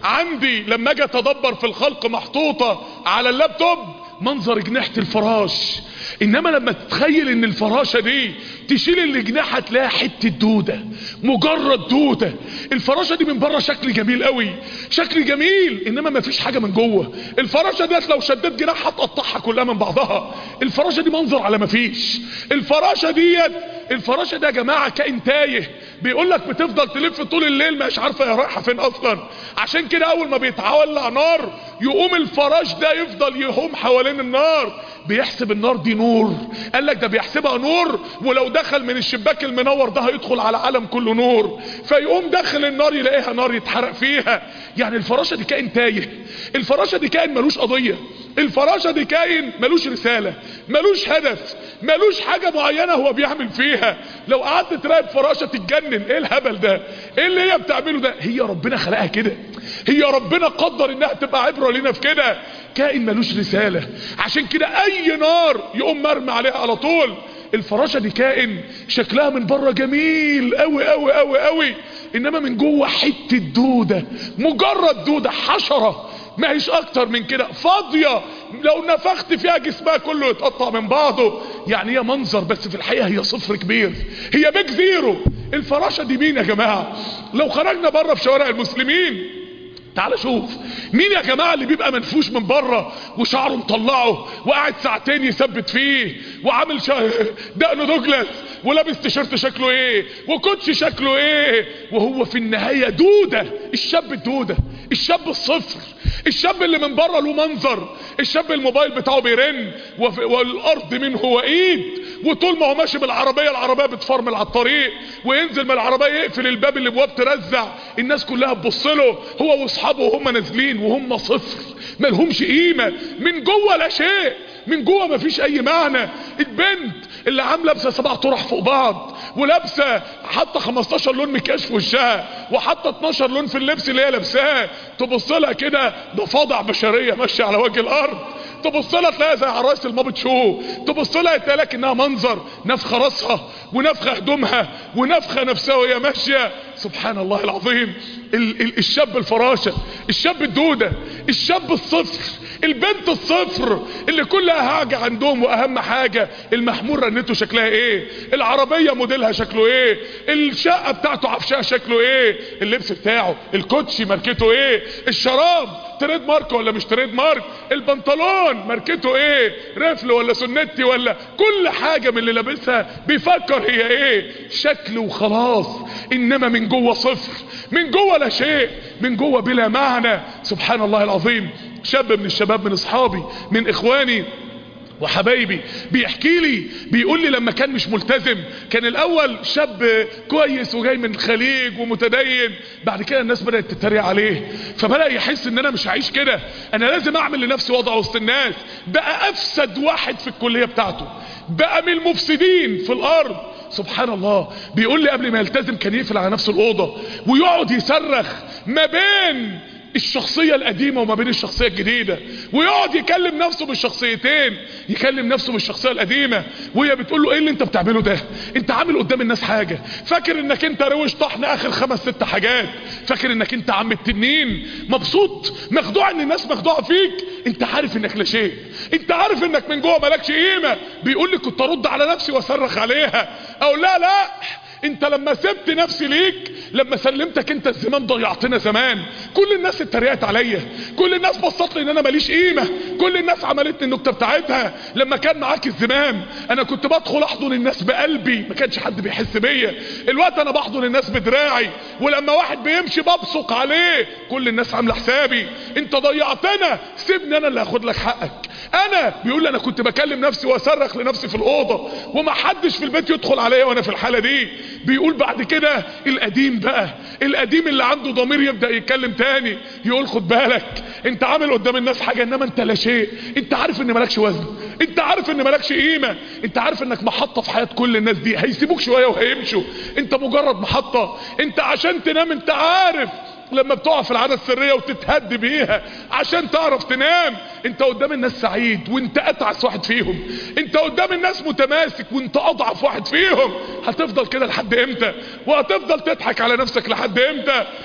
عندي لما اجي اتدبر في الخلق محطوطة على اللابتوب منظر جناحة الفراش انما لما تتخيل ان الفراشة دي تشيل الجناحة تلاقي حتة دودة مجرد دودة الفراشة دي من بره شكل جميل قوي شكل جميل انما ما فيش حاجة من جوه الفراشة ديت لو شدت جناحها تقطعها كلها من بعضها الفراشة دي منظر على ما فيش الفراشة ديت الفراشة ده يا جماعة كائن تايه بيقول لك بتفضل تلف طول الليل مش عارفة هي رايحة فين اصلا عشان كده اول ما بيتولع نار يقوم الفراش ده يفضل يهوم حوالين النار بيحسب النار دي نور قال لك ده بيحسبها نور ولو دخل من الشباك المنور ده هيدخل على عالم كله نور فيقوم داخل النار يلاقيها نار يتحرق فيها يعني الفراشة دي كائن تايه الفراشة دي كائن ملوش قضية الفراشة دي كائن ملوش رسالة ملوش هدف ملوش حاجة معينة هو بيعمل فيها لو قعدت تراقب فراشة تتجنن ايه الهبل ده ايه اللي هي بتعمله ده هي ربنا خلقها كده هي ربنا قدر انها تبقى عبرة لنا في كده كائن ملوش رسالة عشان كده اي نار يقوم مرمي عليها على طول الفراشة دي كائن شكلها من بره جميل قوي قوي قوي قوي انما من جوه حتة دودة مجرد دودة حشرة ما هيش اكتر من كده فاضية لو نفخت فيها جسمها كله يتقطع من بعضه يعني هي منظر بس في الحقيقة هي صفر كبير هي بيج زيرو الفراشة دي مين يا جماعة لو خرجنا بره في شوارع المسلمين تعال شوف مين يا جماعة اللي بيبقى منفوش من بره وشعره مطلعه وقاعد ساعتين يثبت فيه وعامل شا... دقنه دوجلاس ولابس تيشيرت شكله ايه وكوتش شكله ايه وهو في النهاية دودة الشاب الدودة الشاب الصفر الشاب اللي من بره له منظر الشاب الموبايل بتاعه بيرن وف... والارض منه وإيد وطول ما هو ماشي بالعربية العربية بتفرمل على الطريق وينزل من العربية يقفل الباب اللي بواب ترزع الناس كلها تبص له هو واصحابه وهم نازلين وهم صفر ملهمش قيمة من جوه لا شيء من جوه مفيش اي معنى البنت اللي عامله لابسه سبع طرح فوق بعض ولابسه حاطه 15 لون مكياج في وشها وحاطه 12 لون في اللبس اللي هي لابساه تبص لها كده ضفادع بشريه ماشيه على وجه الارض تبص لها تلاقيها زي عرايس المابت شو تبص لها تلاقي لك انها منظر نفخه راسها ونفخه هدومها ونفخه نفسها وهي ماشيه سبحان الله العظيم ال ال الشاب الفراشه الشاب الدوده الشاب الصفر البنت الصفر اللي كلها حاجه عندهم واهم حاجه المحمول رنته شكلها ايه العربيه موديلها شكله ايه الشقه بتاعته عفشها شكله ايه اللبس بتاعه الكوتشي ماركته ايه الشراب تريد مارك ولا مش تريد مارك البنطلون ماركته ايه رفل ولا سنتي ولا كل حاجة من اللي لابسها بيفكر هي ايه شكل وخلاص انما من جوه صفر من جوه لا شيء من جوه بلا معنى سبحان الله العظيم شاب من الشباب من اصحابي من اخواني وحبايبي بيحكي لي بيقول لي لما كان مش ملتزم كان الاول شاب كويس وجاي من الخليج ومتدين بعد كده الناس بدأت تتريق عليه فبدأ يحس ان انا مش هعيش كده انا لازم اعمل لنفسي وضع وسط الناس بقى افسد واحد في الكلية بتاعته بقى من المفسدين في الارض سبحان الله بيقول لي قبل ما يلتزم كان يقفل على نفسه الأوضة ويقعد يصرخ ما بين الشخصية القديمة وما بين الشخصية الجديدة ويقعد يكلم نفسه بالشخصيتين يكلم نفسه بالشخصية القديمة وهي بتقول له ايه اللي انت بتعمله ده انت عامل قدام الناس حاجة فاكر انك انت روش طحن اخر خمس ست حاجات فاكر انك انت عم التنين مبسوط مخدوع ان الناس مخدوعة فيك انت عارف انك لا شيء انت عارف انك من جوه مالكش قيمة بيقول لي كنت ارد على نفسي واصرخ عليها او لا لا انت لما سبت نفسي ليك لما سلمتك انت الزمان ضيعتنا زمان كل الناس اتريقت عليا كل الناس بصت لي ان انا ماليش قيمه كل الناس عملت لي النكته بتاعتها لما كان معاك الزمام انا كنت بدخل احضن الناس بقلبي ما كانش حد بيحس بيا الوقت انا بحضن الناس بدراعي ولما واحد بيمشي ببصق عليه كل الناس عامله حسابي انت ضيعتنا سيبني انا اللي هاخد لك حقك انا بيقول لي انا كنت بكلم نفسي واصرخ لنفسي في الاوضه وما حدش في البيت يدخل عليا وانا في الحاله دي بيقول بعد كده القديم بقى القديم اللي عنده ضمير يبدا يتكلم تاني يقول خد بالك انت عامل قدام الناس حاجه انما انت لا شيء انت عارف ان مالكش وزن انت عارف ان مالكش قيمه انت عارف انك محطه في حياه كل الناس دي هيسيبوك شويه وهيمشوا انت مجرد محطه انت عشان تنام انت عارف لما بتقع في العادة السرية وتتهد بيها عشان تعرف تنام انت قدام الناس سعيد وانت اتعس واحد فيهم انت قدام الناس متماسك وانت اضعف واحد فيهم هتفضل كده لحد امتى وهتفضل تضحك على نفسك لحد امتى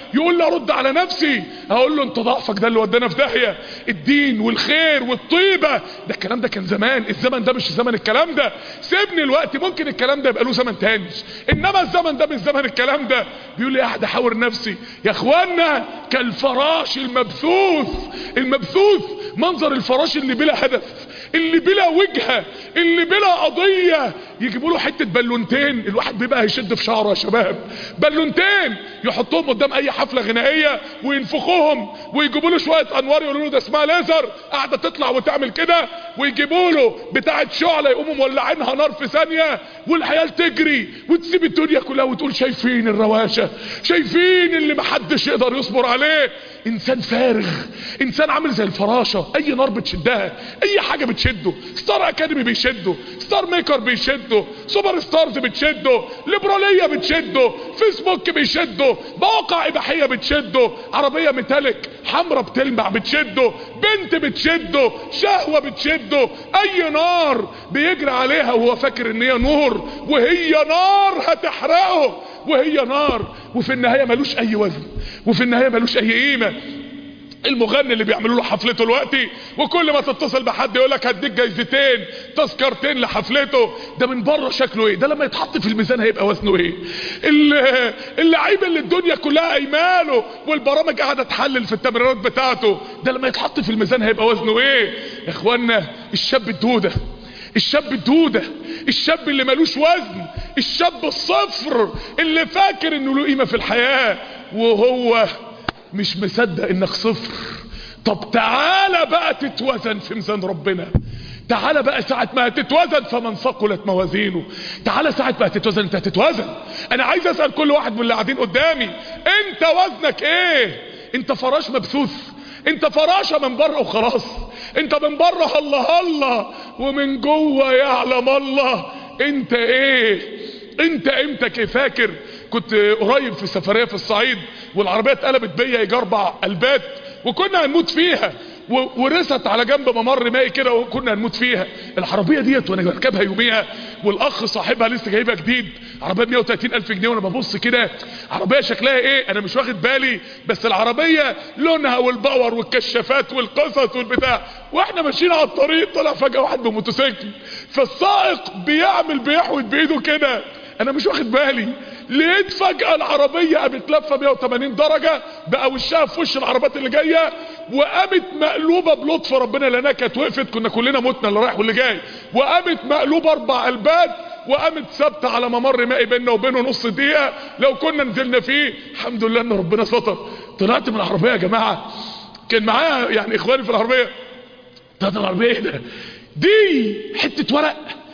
يقول لي ارد على نفسي اقول له انت ضعفك ده اللي ودانا في داهيه الدين والخير والطيبه ده الكلام ده كان زمان الزمن ده مش زمن الكلام ده سيبني الوقت ممكن الكلام ده يبقى له زمن تاني انما الزمن ده مش زمن الكلام ده بيقول لي قاعد احاور نفسي يا اخوانا كالفراش المبثوث المبثوث منظر الفراش اللي بلا هدف اللي بلا وجهه اللي بلا قضيه يجيبوا له حته بالونتين الواحد بيبقى هيشد في شعره يا شباب بالونتين يحطوهم قدام اي حفله غنائيه وينفخوهم ويجيبوا له شويه انوار يقولوا له ده اسمها ليزر قاعده تطلع وتعمل كده ويجيبوا له بتاعه شعله يقوموا مولعينها نار في ثانيه والعيال تجري وتسيب الدنيا كلها وتقول شايفين الرواشه شايفين اللي محدش يقدر يصبر عليه انسان فارغ انسان عامل زي الفراشه اي نار بتشدها اي حاجه بتشده ستار اكاديمي بيشده ستار ميكر بيشده سوبر ستارز بتشده ليبراليه بتشده فيسبوك بيشده مواقع اباحيه بتشده عربيه ميتاليك حمرا بتلمع بتشده بنت بتشده شهوه بتشده اي نار بيجري عليها وهو فاكر ان هي نور وهي نار هتحرقه وهي نار وفي النهايه ملوش اي وزن وفي النهايه ملوش اي قيمه المغني اللي بيعملوا له حفلته دلوقتي وكل ما تتصل بحد يقول لك هديك جايزتين تذكرتين لحفلته ده من بره شكله ايه ده لما يتحط في الميزان هيبقى وزنه ايه ال- اللعيب اللي الدنيا كلها ايماله والبرامج قاعده تحلل في التمريرات بتاعته ده لما يتحط في الميزان هيبقى وزنه ايه يا اخوانا الشاب الدوده الشاب الدودة الشاب اللي ملوش وزن الشاب الصفر اللي فاكر انه له قيمة في الحياة وهو مش مصدق انك صفر طب تعالى بقى تتوزن في ميزان ربنا تعالى بقى ساعة ما هتتوزن فمن ثقلت موازينه تعالى ساعة ما هتتوزن انت هتتوزن انا عايز اسأل كل واحد من اللي قاعدين قدامي انت وزنك ايه انت فراش مبثوث انت فراشة من بره وخلاص انت من بره الله الله ومن جوه يعلم الله انت ايه انت قيمتك ايه فاكر كنت قريب في سفرية في الصعيد والعربية اتقلبت بيا يجي اربع قلبات وكنا هنموت فيها و- ورست على جنب ممر مائي كده وكنا هنموت فيها العربية ديت وانا بركبها يوميها والاخ صاحبها لسه جايبها جديد عربية ب 130 الف جنيه وانا ببص كده عربية شكلها ايه انا مش واخد بالي بس العربية لونها والباور والكشافات والقصص والبتاع واحنا ماشيين على الطريق طلع فجأة واحد بموتوسيكل فالسائق بيعمل بيحود بايده كده انا مش واخد بالي لقيت فجأة العربية قامت لفة 180 درجة بقى وشها في وش العربات اللي جاية وقامت مقلوبة بلطف ربنا لانها كانت وقفت كنا كلنا متنا اللي رايح واللي جاي وقامت مقلوبة اربع قلبات وقامت ثابتة على ممر مائي بيننا وبينه نص دقيقة لو كنا نزلنا فيه الحمد لله ان ربنا ستر طلعت من العربية يا جماعة كان معايا يعني اخواني في العربية طلعت من العربية ايه ده دي حتة ورق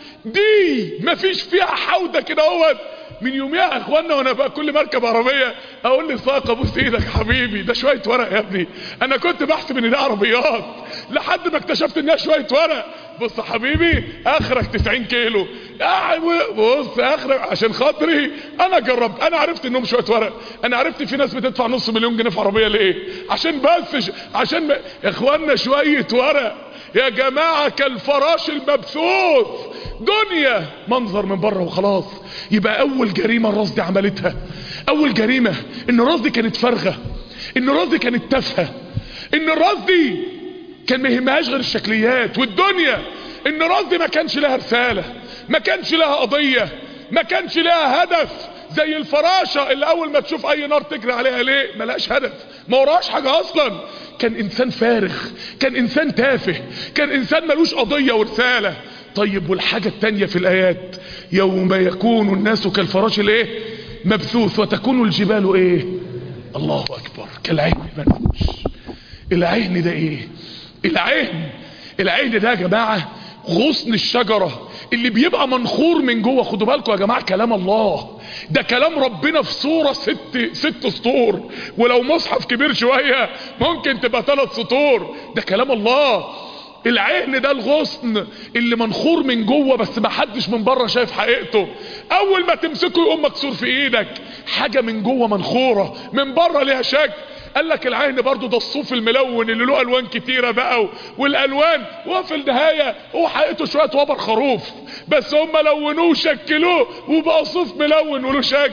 دي مفيش فيها حودة كده اهوت من يوميها يا اخوانا وانا بقى كل مركب عربية اقول لي ساقه بص ايدك يا حبيبي ده شوية ورق يا ابني انا كنت بحسب ان ده عربيات لحد ما اكتشفت انها شوية ورق بص يا حبيبي اخرك 90 كيلو آه، بص اخرك عشان خاطري انا جربت انا عرفت انهم شوية ورق انا عرفت في ناس بتدفع نص مليون جنيه في عربية ليه عشان بس ش... عشان م... يا اخوانا شوية ورق يا جماعة كالفراش المبثوث دنيا منظر من بره وخلاص يبقى اول جريمة الراس دي عملتها اول جريمة ان الراس دي كانت فارغة ان الراس دي كانت تافهة ان الراس دي كان ما يهمهاش غير الشكليات والدنيا ان الراس دي ما كانش لها رسالة ما كانش لها قضية ما كانش لها هدف زي الفراشة اللي اول ما تشوف اي نار تجري عليها ليه ملهاش هدف ما وراش حاجة اصلا كان انسان فارغ كان انسان تافه كان انسان ملوش قضية ورسالة طيب والحاجة التانية في الايات يوم يكون الناس كالفراش الايه مبثوث وتكون الجبال ايه الله اكبر كالعين منفوش العين ده ايه العين العين ده يا جماعة غصن الشجرة اللي بيبقى منخور من جوه خدوا بالكم يا جماعة كلام الله ده كلام ربنا في صورة ست ست سطور ولو مصحف كبير شوية ممكن تبقى ثلاث سطور ده كلام الله العين ده الغصن اللي منخور من جوه بس ما حدش من بره شايف حقيقته اول ما تمسكه يقوم مكسور في ايدك حاجة من جوه منخورة من بره ليها شكل قال لك العين برضو ده الصوف الملون اللي له الوان كتيرة بقى و- والالوان وفي النهاية هو حقيقته شوية وبر خروف بس هم لونوه وشكلوه وبقى صوف ملون وله شكل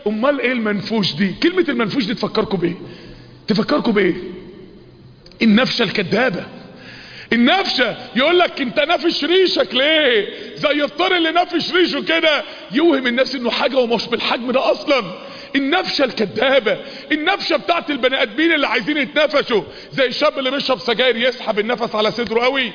امال ايه المنفوش دي كلمة المنفوش دي تفكركم بايه تفكركم بايه النفشة الكدابة النفشة يقول لك انت نافش ريشك ليه زي الطير اللي نافش ريشه كده يوهم الناس انه حاجة ومش بالحجم ده اصلا النفشة الكدابة النفشة بتاعت البني ادمين اللي عايزين يتنفشوا زي الشاب اللي بيشرب سجاير يسحب النفس على صدره قوي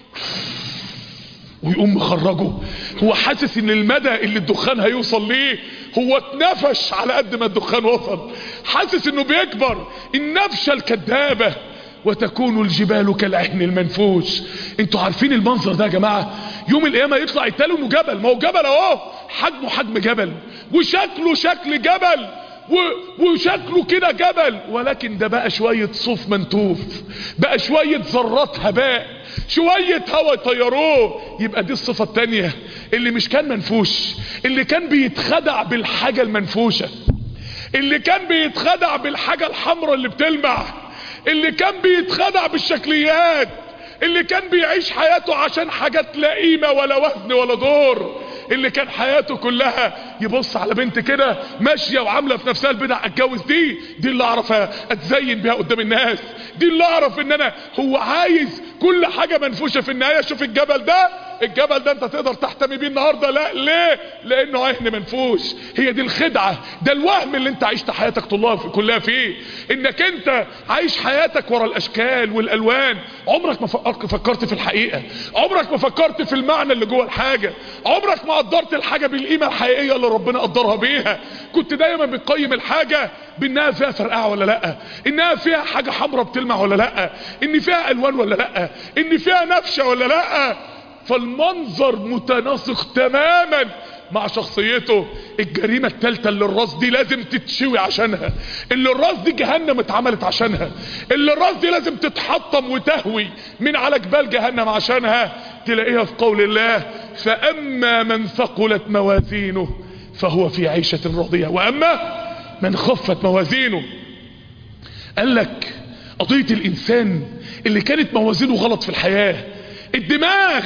ويقوم مخرجه هو حاسس ان المدى اللي الدخان هيوصل ليه هو اتنفش على قد ما الدخان وصل حاسس انه بيكبر النفشة الكدابة وتكون الجبال كالعهن المنفوش انتوا عارفين المنظر ده يا جماعة يوم القيامة يطلع يتقالوا انه جبل ما هو جبل اهو حجمه حجم جبل وشكله شكل جبل و- وشكله كده جبل ولكن ده بقى شوية صوف منتوف بقى شوية ذرات هباء شوية هوا يطيروه يبقى دي الصفة التانية اللي مش كان منفوش اللي كان بيتخدع بالحاجة المنفوشة اللي كان بيتخدع بالحاجة الحمراء اللي بتلمع اللي كان بيتخدع بالشكليات اللي كان بيعيش حياته عشان حاجات لا قيمة ولا وزن ولا دور اللي كان حياته كلها يبص على بنت كده ماشية وعاملة في نفسها البدع اتجوز دي دي اللي اعرف اتزين بيها قدام الناس دي اللي اعرف ان انا هو عايز كل حاجة منفوشة في النهاية شوف الجبل ده الجبل ده انت تقدر تحتمي بيه النهاردة لا ليه لانه عهن منفوش هي دي الخدعة ده الوهم اللي انت عشت حياتك طلها في كلها فيه انك انت عايش حياتك ورا الاشكال والالوان عمرك ما فكرت فكرت في الحقيقة عمرك ما فكرت في المعنى اللي جوه الحاجة عمرك ما قدرت الحاجة بالقيمة الحقيقية اللي ربنا قدرها بيها كنت دايما بتقيم الحاجة بانها فيها فرقعة ولا لا انها فيها حاجة حمراء بتلمع ولا لا ان فيها الوان ولا لا ان فيها نفشة ولا لا فالمنظر متناسق تماما مع شخصيته الجريمة التالتة اللي الراس دي لازم تتشوي عشانها اللي الراس دي جهنم اتعملت عشانها اللي الراس دي لازم تتحطم وتهوي من على جبال جهنم عشانها تلاقيها في قول الله فأما من ثقلت موازينه فهو في عيشة راضية وأما من خفت موازينه قال لك قضية الإنسان اللي كانت موازينه غلط في الحياة الدماغ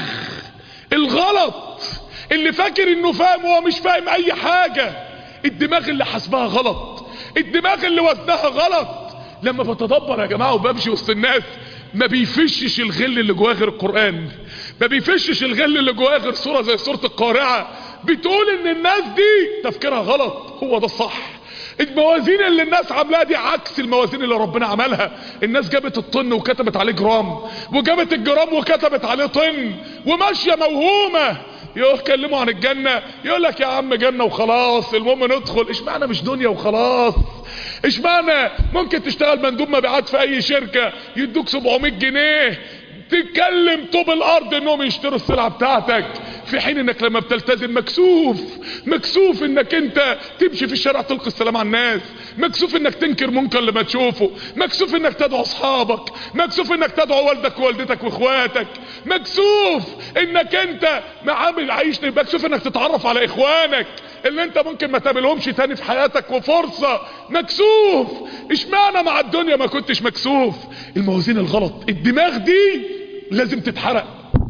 الغلط اللي فاكر انه فاهم وهو مش فاهم اي حاجة الدماغ اللي حسبها غلط الدماغ اللي وزنها غلط لما بتدبر يا جماعة وبمشي وسط الناس ما بيفشش الغل اللي جواه غير القرآن ما بيفشش الغل اللي جواه غير صورة زي صورة القارعة بتقول ان الناس دي تفكيرها غلط هو ده الصح الموازين اللي الناس عاملاها دي عكس الموازين اللي ربنا عملها الناس جابت الطن وكتبت عليه جرام وجابت الجرام وكتبت عليه طن وماشيه موهومه يكلموا عن الجنة يقول لك يا عم جنة وخلاص المهم ندخل ايش معنى مش دنيا وخلاص ايش معنى ممكن تشتغل مندوب مبيعات في اي شركة يدوك 700 جنيه تتكلم طوب الارض انهم يشتروا السلعة بتاعتك في حين انك لما بتلتزم مكسوف مكسوف انك انت تمشي في الشارع تلقي السلام على الناس مكسوف انك تنكر منكر لما تشوفه مكسوف انك تدعو اصحابك مكسوف انك تدعو والدك ووالدتك واخواتك مكسوف انك انت معامل عايش مكسوف انك تتعرف على اخوانك اللي انت ممكن ما تقابلهمش تاني في حياتك وفرصة مكسوف اشمعنى مع الدنيا ما كنتش مكسوف الموازين الغلط الدماغ دي لازم تتحرق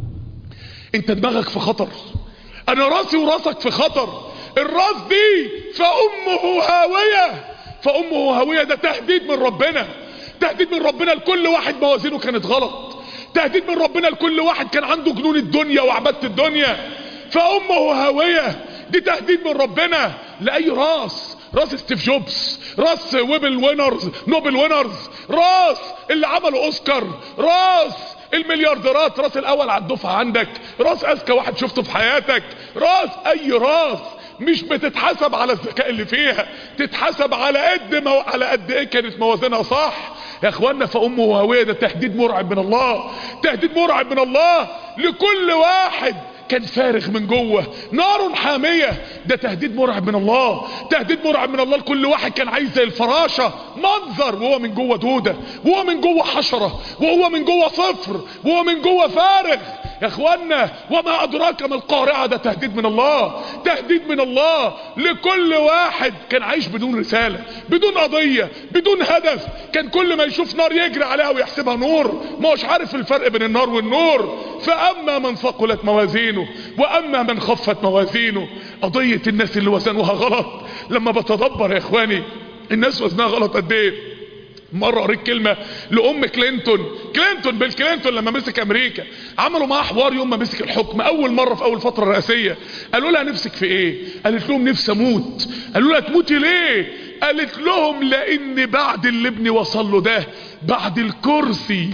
انت دماغك في خطر انا راسي وراسك في خطر الراس دي فامه هاوية فامه هاوية ده تهديد من ربنا تهديد من ربنا لكل واحد موازينه كانت غلط تهديد من ربنا لكل واحد كان عنده جنون الدنيا وعبادة الدنيا فامه هاوية دي تهديد من ربنا لاي راس راس ستيف جوبز راس ويبل وينرز نوبل وينرز راس اللي عملوا اوسكار راس المليارديرات راس الاول على الدفعه عندك راس اذكى واحد شفته في حياتك راس اي راس مش بتتحسب على الذكاء اللي فيها تتحسب على قد ما على قد ايه كانت موازينها صح يا اخوانا فامه هاويه ده تهديد مرعب من الله تهديد مرعب من الله لكل واحد كان فارغ من جوه نار حامية ده تهديد مرعب من الله تهديد مرعب من الله لكل واحد كان عايز زي الفراشة منظر وهو من جوه دودة وهو من جوه حشرة وهو من جوه صفر وهو من جوه فارغ يا اخوانا وما ادراك ما القارعة ده تهديد من الله تهديد من الله لكل واحد كان عايش بدون رسالة بدون قضية بدون هدف كان كل ما يشوف نار يجري عليها ويحسبها نور ما هوش عارف الفرق بين النار والنور فاما من ثقلت موازينه واما من خفت موازينه قضية الناس اللي وزنوها غلط لما بتدبر يا اخواني الناس وزنها غلط قد ايه مرة قريت كلمة لأم كلينتون كلينتون بيل كلينتون لما مسك أمريكا عملوا معاه حوار يوم ما مسك الحكم أول مرة في أول فترة رئاسية قالوا لها نفسك في إيه قالت لهم نفسي أموت قالوا لها تموتي ليه قالت لهم لأن بعد اللي ابني وصل له ده بعد الكرسي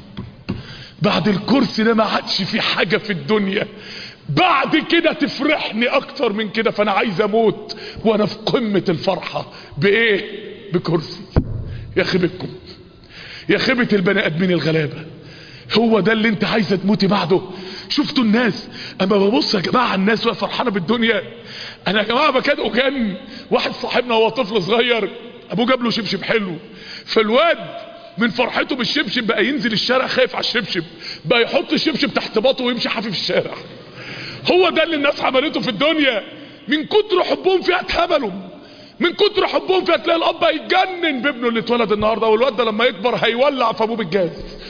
بعد الكرسي ده ما عادش في حاجة في الدنيا بعد كده تفرحني اكتر من كده فانا عايز اموت وانا في قمة الفرحة بايه بكرسي يا خيبتكم يا خيبة البني ادمين الغلابة هو ده اللي انت عايزة تموتي بعده شفتوا الناس اما ببص يا جماعة الناس وهي فرحانة بالدنيا انا يا جماعة بكاد اجن واحد صاحبنا وهو طفل صغير ابوه جاب له شبشب حلو فالواد من فرحته بالشبشب بقى ينزل الشارع خايف على الشبشب بقى يحط الشبشب تحت باطه ويمشي حافي في الشارع هو ده اللي الناس عملته في الدنيا من كتر حبهم فيها اتهبلوا من كتر حبهم فيها تلاقي الاب هيتجنن بابنه اللي اتولد النهارده والواد ده لما يكبر هيولع في ابوه بالجاز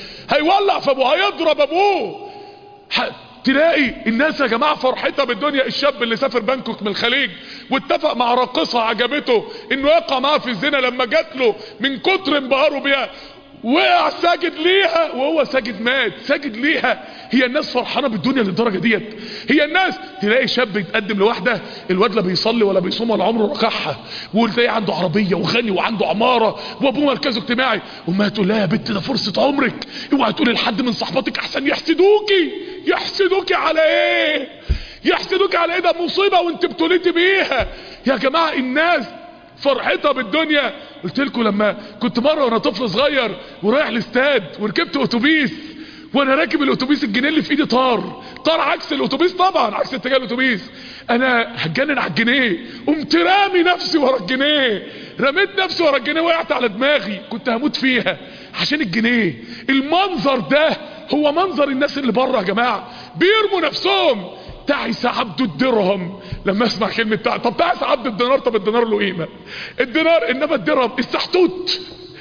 هيولع في ابوه هيضرب ابوه ح... تلاقي الناس يا جماعه فرحتها بالدنيا الشاب اللي سافر بانكوك من الخليج واتفق مع راقصه عجبته انه يقع معاها في الزنا لما جات له من كتر انبهاره بيها وقع ساجد ليها وهو ساجد مات ساجد ليها هي الناس فرحانه بالدنيا للدرجه ديت هي الناس تلاقي شاب يتقدم لواحده الواد لا بيصلي ولا بيصوم ولا عمره ركعها وتلاقي عنده عربيه وغني وعنده عماره وابوه مركزه اجتماعي وما تقول لها يا بنت ده فرصه عمرك اوعي تقولي لحد من صحباتك احسن يحسدوكي يحسدوكي على ايه يحسدوكي على ايه ده مصيبه وانت ابتليتي بيها يا جماعه الناس فرحتها بالدنيا قلت لكم لما كنت مره وانا طفل صغير ورايح الاستاد وركبت اتوبيس وانا راكب الاتوبيس الجنيه اللي في ايدي طار طار عكس الاتوبيس طبعا عكس اتجاه الاتوبيس انا هتجنن على الجنيه قمت رامي نفسي ورا الجنيه رميت نفسي ورا الجنيه وقعت على دماغي كنت هموت فيها عشان الجنيه المنظر ده هو منظر الناس اللي بره يا جماعه بيرموا نفسهم تعس عبد الدرهم لما اسمع كلمة تعس طب تعس عبد الدينار طب الدينار له قيمة الدينار انما الدرهم السحتوت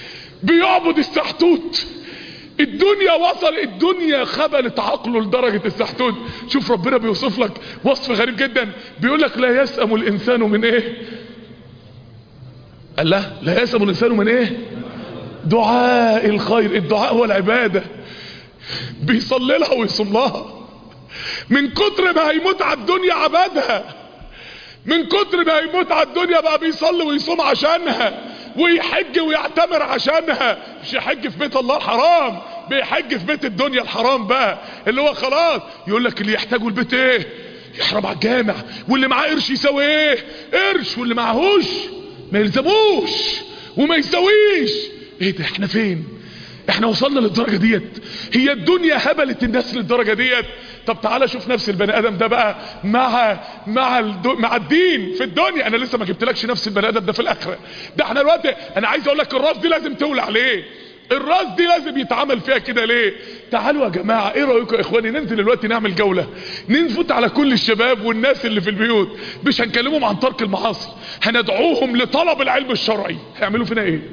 بيعبد السحتوت الدنيا وصل الدنيا خبلت عقله لدرجة السحتوت شوف ربنا بيوصف لك وصف غريب جدا بيقول لك لا يسأم الانسان من ايه قال لا لا يسأم الانسان من ايه دعاء الخير الدعاء هو العبادة بيصلي لها ويصوم لها من كتر ما هيموت على الدنيا عبادها من كتر ما هيموت على الدنيا بقى بيصلي ويصوم عشانها ويحج ويعتمر عشانها مش يحج في بيت الله الحرام بيحج في بيت الدنيا الحرام بقى اللي هو خلاص يقول لك اللي يحتاجه البيت ايه يحرم على الجامع واللي معاه قرش يساوي ايه قرش واللي معهوش ما يلزموش وما يساويش ايه ده احنا فين احنا وصلنا للدرجة ديت هي الدنيا هبلت الناس للدرجة ديت طب تعالى شوف نفس البني ادم ده بقى مع مع الدو مع الدين في الدنيا انا لسه ما جبتلكش نفس البني ادم ده في الاخره ده احنا دلوقتي انا عايز اقول لك الراس دي لازم تولع ليه الراس دي لازم يتعمل فيها كده ليه تعالوا يا جماعه ايه رايكم يا اخواني ننزل دلوقتي نعمل جوله ننفت على كل الشباب والناس اللي في البيوت مش هنكلمهم عن ترك المعاصي هندعوهم لطلب العلم الشرعي هيعملوا فينا ايه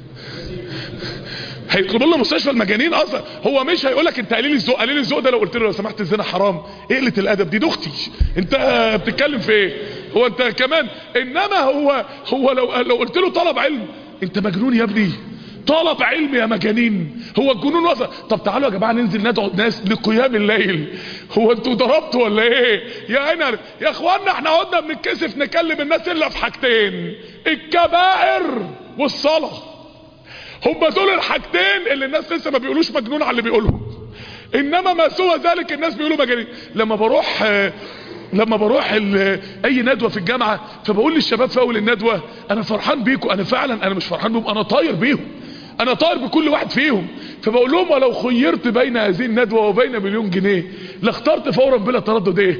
هيطلبوا لنا مستشفى المجانين اصلا هو مش هيقول لك انت قليل الذوق قليل الذوق ده لو قلت له لو سمحت الزنا حرام ايه قله الادب دي دي اختي انت بتتكلم في ايه هو انت كمان انما هو هو لو لو قلت له طلب علم انت مجنون يا ابني طلب علم يا مجانين هو الجنون وصل طب تعالوا يا جماعه ننزل ندعو الناس لقيام الليل هو انتوا ضربتوا ولا ايه يا انا يا اخوانا احنا قعدنا بنتكسف نكلم الناس الا في حاجتين الكبائر والصلاه هم دول الحاجتين اللي الناس لسه ما بيقولوش مجنون على اللي بيقولهم انما ما سوى ذلك الناس بيقولوا مجانين لما بروح لما بروح اي ندوة في الجامعة فبقول للشباب في اول الندوة انا فرحان بيكم انا فعلا انا مش فرحان بيهم انا طاير بيهم انا طاير بكل واحد فيهم فبقول لهم ولو خيرت بين هذه الندوة وبين مليون جنيه لاخترت فورا بلا تردد ايه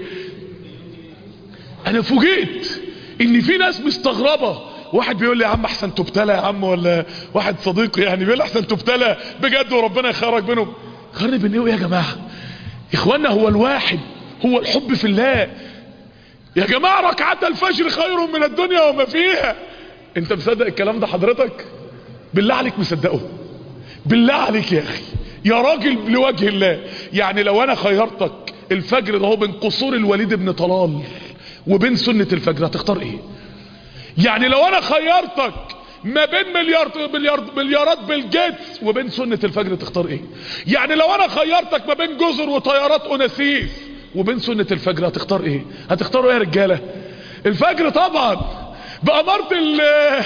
انا فوجئت ان في ناس مستغربة واحد بيقول لي يا عم احسن تبتلى يا عم ولا واحد صديقي يعني بيقول لي احسن تبتلى بجد وربنا يخرج منهم خرب بين ايه يا جماعه اخوانا هو الواحد هو الحب في الله يا جماعه ركعات الفجر خير من الدنيا وما فيها انت مصدق الكلام ده حضرتك بالله عليك مصدقه بالله عليك يا اخي يا راجل لوجه الله يعني لو انا خيرتك الفجر ده هو بين قصور الوليد بن طلال وبين سنه الفجر هتختار ايه يعني لو انا خيرتك ما بين مليار مليار مليارات بيل جيتس وبين سنة الفجر تختار ايه يعني لو انا خيرتك ما بين جزر وطيارات اوناسيس وبين سنة الفجر هتختار ايه هتختاروا ايه يا رجالة الفجر طبعا بأمارة ال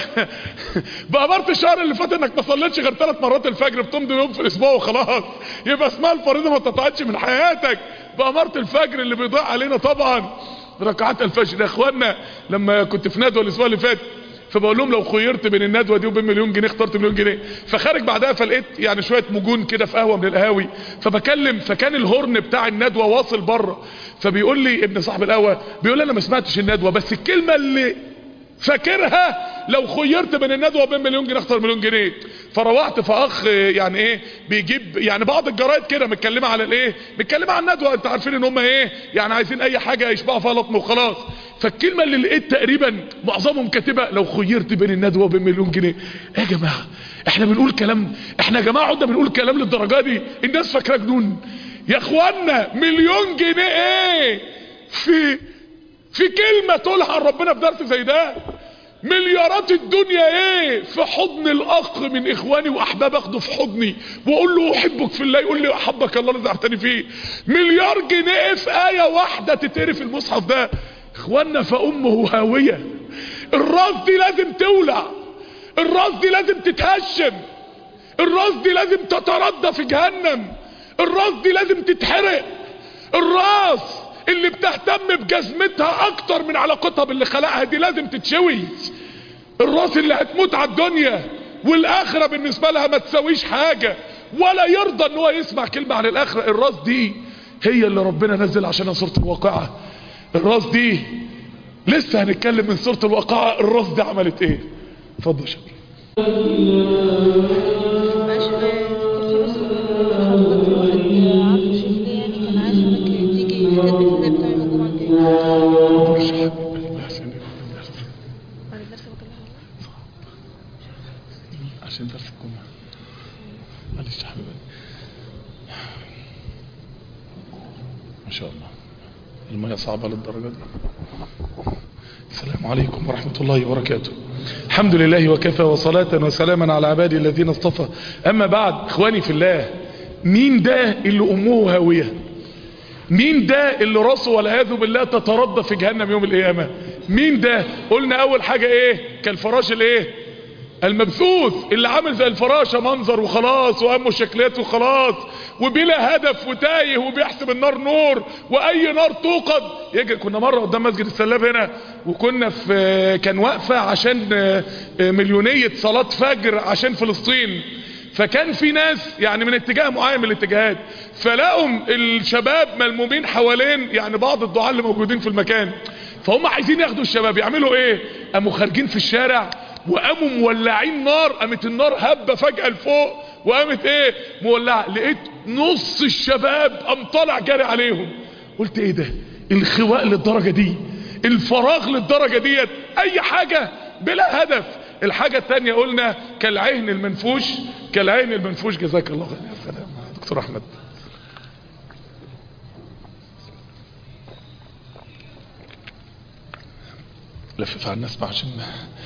بأمارة الشهر اللي فات انك ما صليتش غير ثلاث مرات الفجر بتمضي يوم في الاسبوع وخلاص يبقى اسمها الفريضة ما تطلعتش من حياتك بأمارة الفجر اللي بيضيع علينا طبعا ركعات الفجر يا اخوانا لما كنت في ندوة الاسبوع اللي فات فبقول لهم لو خيرت بين الندوه دي وبين مليون جنيه اخترت مليون جنيه فخارج بعدها فلقيت يعني شويه مجون كده في قهوه من القهاوي فبكلم فكان الهورن بتاع الندوه واصل بره فبيقول لي ابن صاحب القهوه بيقول لي انا ما سمعتش الندوه بس الكلمه اللي فاكرها لو خيرت بين الندوه وبين مليون جنيه اختار مليون جنيه فروحت فاخ يعني ايه بيجيب يعني بعض الجرايد كده متكلمه على الايه متكلمه عن الندوه انت عارفين ان هم ايه يعني عايزين اي حاجه يشبعوا فيها لطم وخلاص فالكلمه اللي لقيت تقريبا معظمهم كاتبه لو خيرت بين الندوه وبين مليون جنيه ايه يا جماعه احنا بنقول كلام احنا يا جماعه قعدنا بنقول كلام للدرجه دي الناس فاكره جنون يا اخوانا مليون جنيه ايه في في كلمه تقولها عن ربنا في درس زي ده مليارات الدنيا ايه في حضن الاخ من اخواني واحباب اخده في حضني واقول له احبك في الله يقول لي احبك الله الذي اعتني فيه مليار جنيه في ايه واحده تتقري في المصحف ده اخوانا فامه هاويه الراس دي لازم تولع الراس دي لازم تتهشم الراس دي لازم تتردى في جهنم الراس دي لازم تتحرق الراس اللي بتهتم بجزمتها اكتر من علاقتها باللي خلقها دي لازم تتشوي الراس اللي هتموت على الدنيا والاخرة بالنسبة لها ما تسويش حاجة ولا يرضى ان هو يسمع كلمة عن الاخرة الراس دي هي اللي ربنا نزل عشانها سورة الواقعة الراس دي لسه هنتكلم من سورة الواقعة الراس دي عملت ايه اتفضل يا شباب معلش كان في بس حضرتك واحد عارف شيخ ليه يعني كان عايز حضرتك تيجي تدرس الزي بتاع يوم الجمعة الجاي بعد الدرس بكلمك عشان درس الجمعة معلش يا حبيبي ما شاء الله المية صعبة للدرجة دي السلام عليكم ورحمة الله وبركاته الحمد لله وكفى وصلاة وسلاما على عبادي الذين اصطفى أما بعد إخواني في الله مين ده اللي أمه هاوية مين ده اللي راسه والعياذ بالله تتردى في جهنم يوم القيامة مين ده قلنا أول حاجة إيه كالفراش الإيه المبثوث اللي عامل زي الفراشة منظر وخلاص وامه شكليات وخلاص وبلا هدف وتايه وبيحسب النار نور واي نار توقد يجي كنا مرة قدام مسجد السلاب هنا وكنا في كان واقفة عشان مليونية صلاة فجر عشان فلسطين فكان في ناس يعني من اتجاه معين من الاتجاهات فلاقوا الشباب ملمومين حوالين يعني بعض الدعاة اللي موجودين في المكان فهم عايزين ياخدوا الشباب يعملوا ايه قاموا خارجين في الشارع وقاموا مولعين نار قامت النار هبه فجأة لفوق وقامت ايه مولعه لقيت نص الشباب قام طالع جاري عليهم قلت ايه ده الخواء للدرجة دي الفراغ للدرجة ديت اي حاجة بلا هدف الحاجة التانية قلنا كالعين المنفوش كالعين المنفوش جزاك الله خير يا سلام دكتور احمد لفف على الناس بقى عشان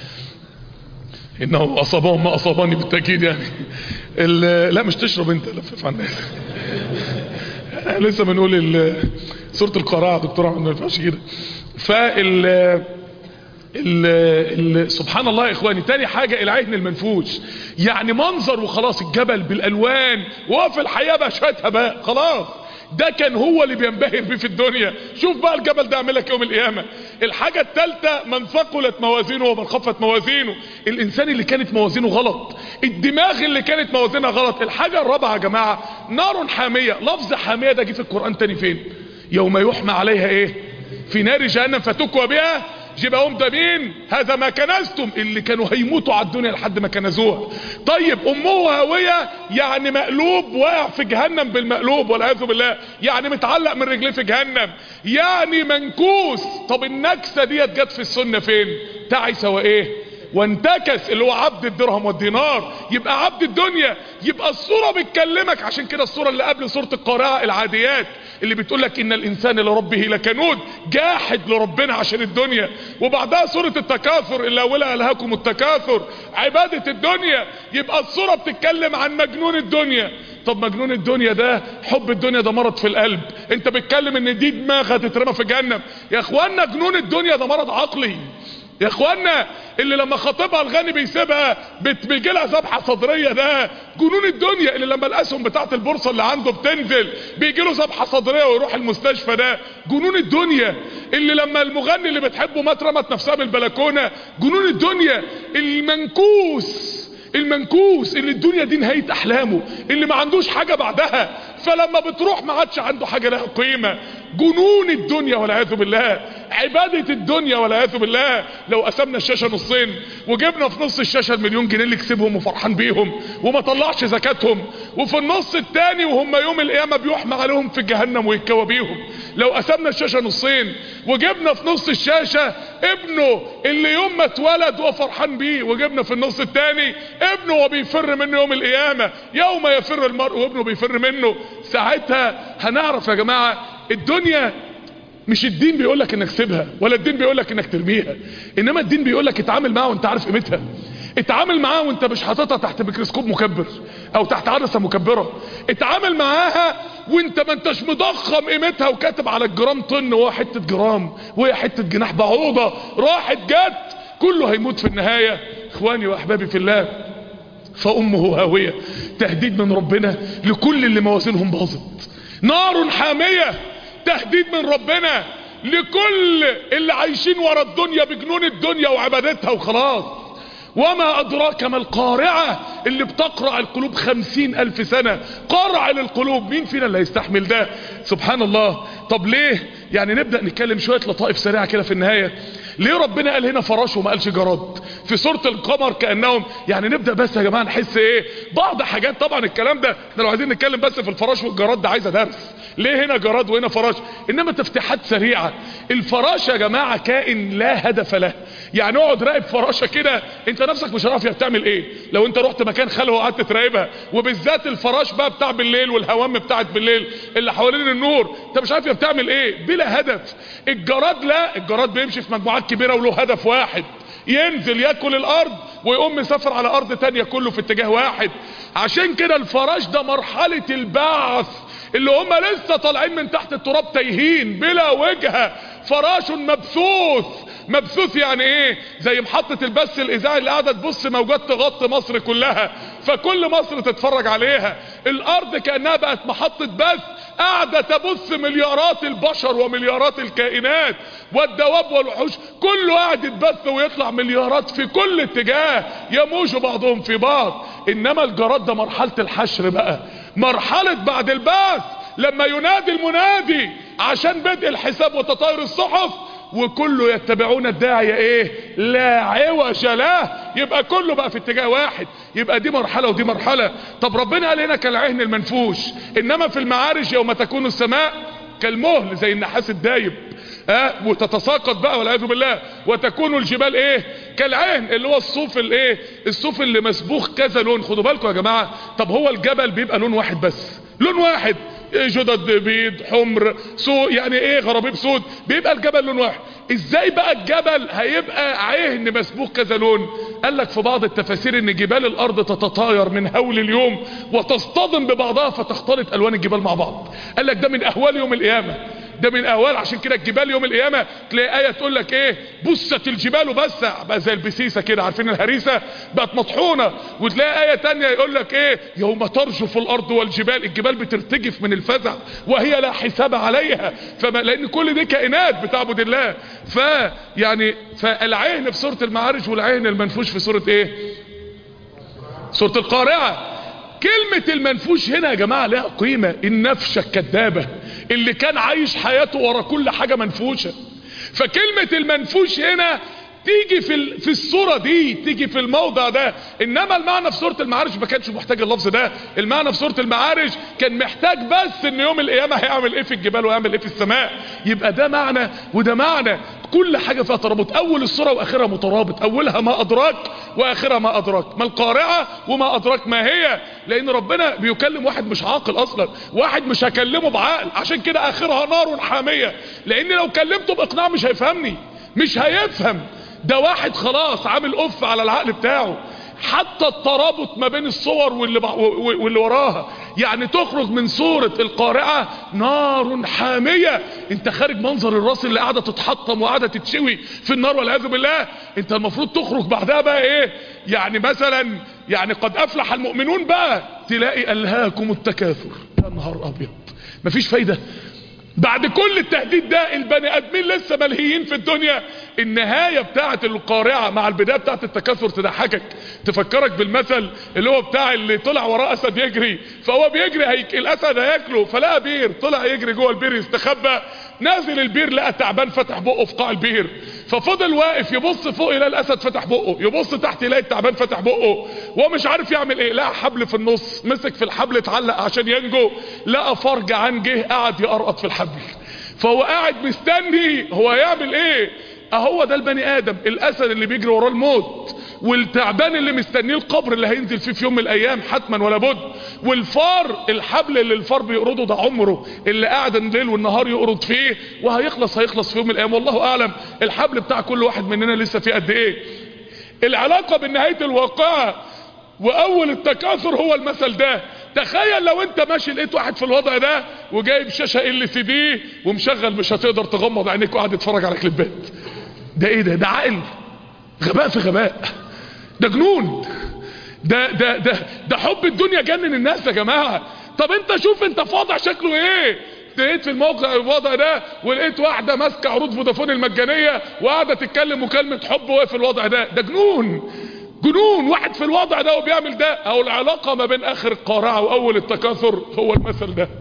انه اصابهم ما اصابني بالتاكيد يعني لا مش تشرب انت لفف على الناس لسه بنقول سوره القراءه دكتور احمد ما ينفعش كده فال ال ال سبحان الله يا اخواني تاني حاجة العين المنفوش يعني منظر وخلاص الجبل بالالوان وفي الحياة بقى شوية هباء خلاص ده كان هو اللي بينبهر بيه في الدنيا شوف بقى الجبل ده عملك يوم القيامة الحاجة التالتة من ثقلت موازينه ومن خفت موازينه الانسان اللي كانت موازينه غلط الدماغ اللي كانت موازينها غلط الحاجة الرابعة يا جماعة نار حامية لفظ حامية ده جه في القرآن تاني فين يوم يحمى عليها ايه في نار جهنم فتكوى بها جيبهم ده مين هذا ما كنزتم اللي كانوا هيموتوا على الدنيا لحد ما كنزوها طيب امه هاوية يعني مقلوب واقع في جهنم بالمقلوب والعياذ بالله يعني متعلق من رجليه في جهنم يعني منكوس طب النكسة ديت جت في السنة فين تعس وايه وانتكس اللي هو عبد الدرهم والدينار يبقى عبد الدنيا يبقى الصورة بتكلمك عشان كده الصورة اللي قبل صورة القارعة العاديات اللي بتقول لك ان الانسان لربه لكنود جاحد لربنا عشان الدنيا وبعدها سورة التكاثر اللي اولها الهاكم التكاثر عبادة الدنيا يبقى السورة بتتكلم عن مجنون الدنيا طب مجنون الدنيا ده حب الدنيا ده مرض في القلب انت بتتكلم ان دي دماغ هتترمى في جهنم يا اخوانا جنون الدنيا ده مرض عقلي يا اخوانا اللي لما خطيبها الغني بيسيبها بت- بيجي لها ذبحه صدريه ده جنون الدنيا اللي لما الاسهم بتاعت البورصه اللي عنده بتنزل بيجي له ذبحه صدريه ويروح المستشفى ده جنون الدنيا اللي لما المغني اللي بتحبه مات رمت نفسها بالبلكونه جنون الدنيا المنكوس المنكوس اللي الدنيا دي نهاية احلامه اللي ما عندوش حاجة بعدها فلما بتروح ما عادش عنده حاجة لها قيمة جنون الدنيا والعياذ بالله عبادة الدنيا والعياذ بالله لو قسمنا الشاشة نصين وجبنا في نص الشاشة المليون جنيه اللي كسبهم وفرحان بيهم وما طلعش زكاتهم وفي النص التاني وهم يوم القيامة بيحمى عليهم في جهنم ويتكوى بيهم لو قسمنا الشاشة نصين وجبنا في نص الشاشة ابنه اللي يوم ما اتولد وفرحان بيه وجبنا في النص التاني ابنه وبيفر منه يوم القيامة يوم يفر المرء وابنه بيفر منه ساعتها هنعرف يا جماعة الدنيا مش الدين بيقولك انك سيبها ولا الدين بيقولك انك ترميها انما الدين بيقولك اتعامل معاها وانت عارف قيمتها اتعامل معاها وانت مش حاططها تحت ميكروسكوب مكبر او تحت عدسه مكبره اتعامل معاها وانت ما انتش مضخم قيمتها وكاتب على الجرام طن وهو حته جرام وهي حته جناح بعوضه راحت جت كله هيموت في النهايه اخواني واحبابي في الله فامه هاويه تهديد من ربنا لكل اللي موازينهم باظت نار حاميه تهديد من ربنا لكل اللي عايشين ورا الدنيا بجنون الدنيا وعبادتها وخلاص وما أدراك ما القارعة اللي بتقرع القلوب خمسين ألف سنة قرع للقلوب مين فينا اللي هيستحمل ده سبحان الله طب ليه يعني نبدأ نتكلم شوية لطائف سريعة كده في النهاية ليه ربنا قال هنا فراش وما قالش جراد في سورة القمر كأنهم يعني نبدأ بس يا جماعة نحس ايه بعض حاجات طبعا الكلام ده احنا لو عايزين نتكلم بس في الفراش والجراد ده عايزة درس ليه هنا جراد وهنا فراش انما تفتيحات سريعة الفراش يا جماعة كائن لا هدف له يعني اقعد راقب فراشة كده انت نفسك مش عارف هي بتعمل ايه لو انت رحت مكان خلوه وقعدت تراقبها وبالذات الفراش بقى بتاع بالليل والهوام بتاعت بالليل اللي حوالين النور انت مش عارف هي بتعمل ايه بلا هدف الجراد لا الجراد بيمشي في مجموعات كبيرة وله هدف واحد ينزل ياكل الارض ويقوم مسافر على ارض تانية كله في اتجاه واحد عشان كده الفراش ده مرحلة البعث اللي هم لسه طالعين من تحت التراب تايهين بلا وجهة فراش مبثوث مبثوث يعني ايه زي محطة البث الاذاعي اللي قاعدة تبص موجات تغطي مصر كلها فكل مصر تتفرج عليها الارض كأنها بقت محطة بث قاعدة تبث مليارات البشر ومليارات الكائنات والدواب والوحوش كله قاعد يتبث ويطلع مليارات في كل اتجاه يموج بعضهم في بعض انما الجراد ده مرحلة الحشر بقى مرحلة بعد البعث لما ينادي المنادي عشان بدء الحساب وتطاير الصحف وكله يتبعون الداعية ايه لا عوج له يبقى كله بقى في اتجاه واحد يبقى دي مرحلة ودي مرحلة طب ربنا قال هنا كالعهن المنفوش انما في المعارج يوم تكون السماء كالمهل زي النحاس الدايب ها وتتساقط بقى والعياذ بالله وتكون الجبال ايه كالعهن اللي هو الصوف الايه الصوف اللي مسبوخ كذا لون خدوا بالكم يا جماعه طب هو الجبل بيبقى لون واحد بس لون واحد إيه جدد بيض حمر سود يعني ايه غرابيب سود بيبقى الجبل لون واحد ازاي بقى الجبل هيبقى عهن مسبوخ كذا لون قال لك في بعض التفاسير ان جبال الارض تتطاير من هول اليوم وتصطدم ببعضها فتختلط الوان الجبال مع بعض قال لك ده من اهوال يوم القيامه ده من اهوال عشان كده الجبال يوم القيامه تلاقي ايه تقول لك ايه بست الجبال بسع بقى زي البسيسه كده عارفين الهريسه بقت مطحونه وتلاقي ايه تانية يقول لك ايه يوم ترجف الارض والجبال الجبال بترتجف من الفزع وهي لا حساب عليها فما لان كل دي كائنات بتعبد الله ف يعني فالعهن في سوره المعارج والعهن المنفوش في سوره ايه سوره القارعه كلمة المنفوش هنا يا جماعة لها قيمة النفشة الكدابة اللي كان عايش حياته ورا كل حاجة منفوشة فكلمة المنفوش هنا تيجي في في الصورة دي تيجي في الموضع ده انما المعنى في سورة المعارج ما كانش محتاج اللفظ ده المعنى في سورة المعارج كان محتاج بس ان يوم القيامة هيعمل ايه في الجبال ويعمل ايه في السماء يبقى ده معنى وده معنى كل حاجة فيها ترابط اول الصورة واخرها مترابط اولها ما ادراك واخرها ما ادراك ما القارعة وما ادراك ما هي لان ربنا بيكلم واحد مش عاقل اصلا واحد مش هكلمه بعقل عشان كده اخرها نار حامية لان لو كلمته باقناع مش هيفهمني مش هيفهم ده واحد خلاص عامل اوف على العقل بتاعه حتى الترابط ما بين الصور واللي, بع... واللي وراها يعني تخرج من صورة القارعة نار حامية انت خارج منظر الراس اللي قاعدة تتحطم وقاعدة تتشوي في النار والعياذ بالله انت المفروض تخرج بعدها بقى ايه يعني مثلا يعني قد افلح المؤمنون بقى تلاقي الهاكم التكاثر يا نهار ابيض مفيش فايدة بعد كل التهديد ده البني ادمين لسه ملهيين في الدنيا النهاية بتاعة القارعة مع البداية بتاعة التكاثر تضحكك تفكرك بالمثل اللي هو بتاع اللي طلع وراه اسد يجري فهو بيجري هيك الاسد هياكله فلقى بير طلع يجري جوه البير يستخبى نازل البير لقى تعبان فتح بقه في قاع البير ففضل واقف يبص فوق يلاقي الاسد فتح بقه يبص تحت يلاقي التعبان فتح بقه وهو مش عارف يعمل ايه لقى حبل في النص مسك في الحبل اتعلق عشان ينجو لقى فرج عن جه قعد يقرقط في الحبل فهو قاعد مستني هو هيعمل ايه اهو ده البني ادم الاسد اللي بيجري وراه الموت والتعبان اللي مستنيه القبر اللي هينزل فيه في يوم من الايام حتما ولا بد والفار الحبل اللي الفار بيقرضه ده عمره اللي قاعد الليل والنهار يقرض فيه وهيخلص هيخلص في يوم من الايام والله اعلم الحبل بتاع كل واحد مننا لسه فيه قد ايه العلاقه بنهايه الواقعه واول التكاثر هو المثل ده تخيل لو انت ماشي لقيت واحد في الوضع ده وجايب شاشه ال سي دي ومشغل مش هتقدر تغمض عينيك وقاعد تتفرج على كليبات ده ايه ده ده عقل غباء في غباء ده جنون ده ده ده ده حب الدنيا جنن الناس يا جماعه طب انت شوف انت في وضع شكله ايه لقيت في الموقع الوضع ده ولقيت واحده ماسكه عروض فودافون المجانيه وقاعده تتكلم مكالمه حب وهي في الوضع ده ده جنون جنون واحد في الوضع ده وبيعمل ده او العلاقه ما بين اخر القارعه واول التكاثر هو المثل ده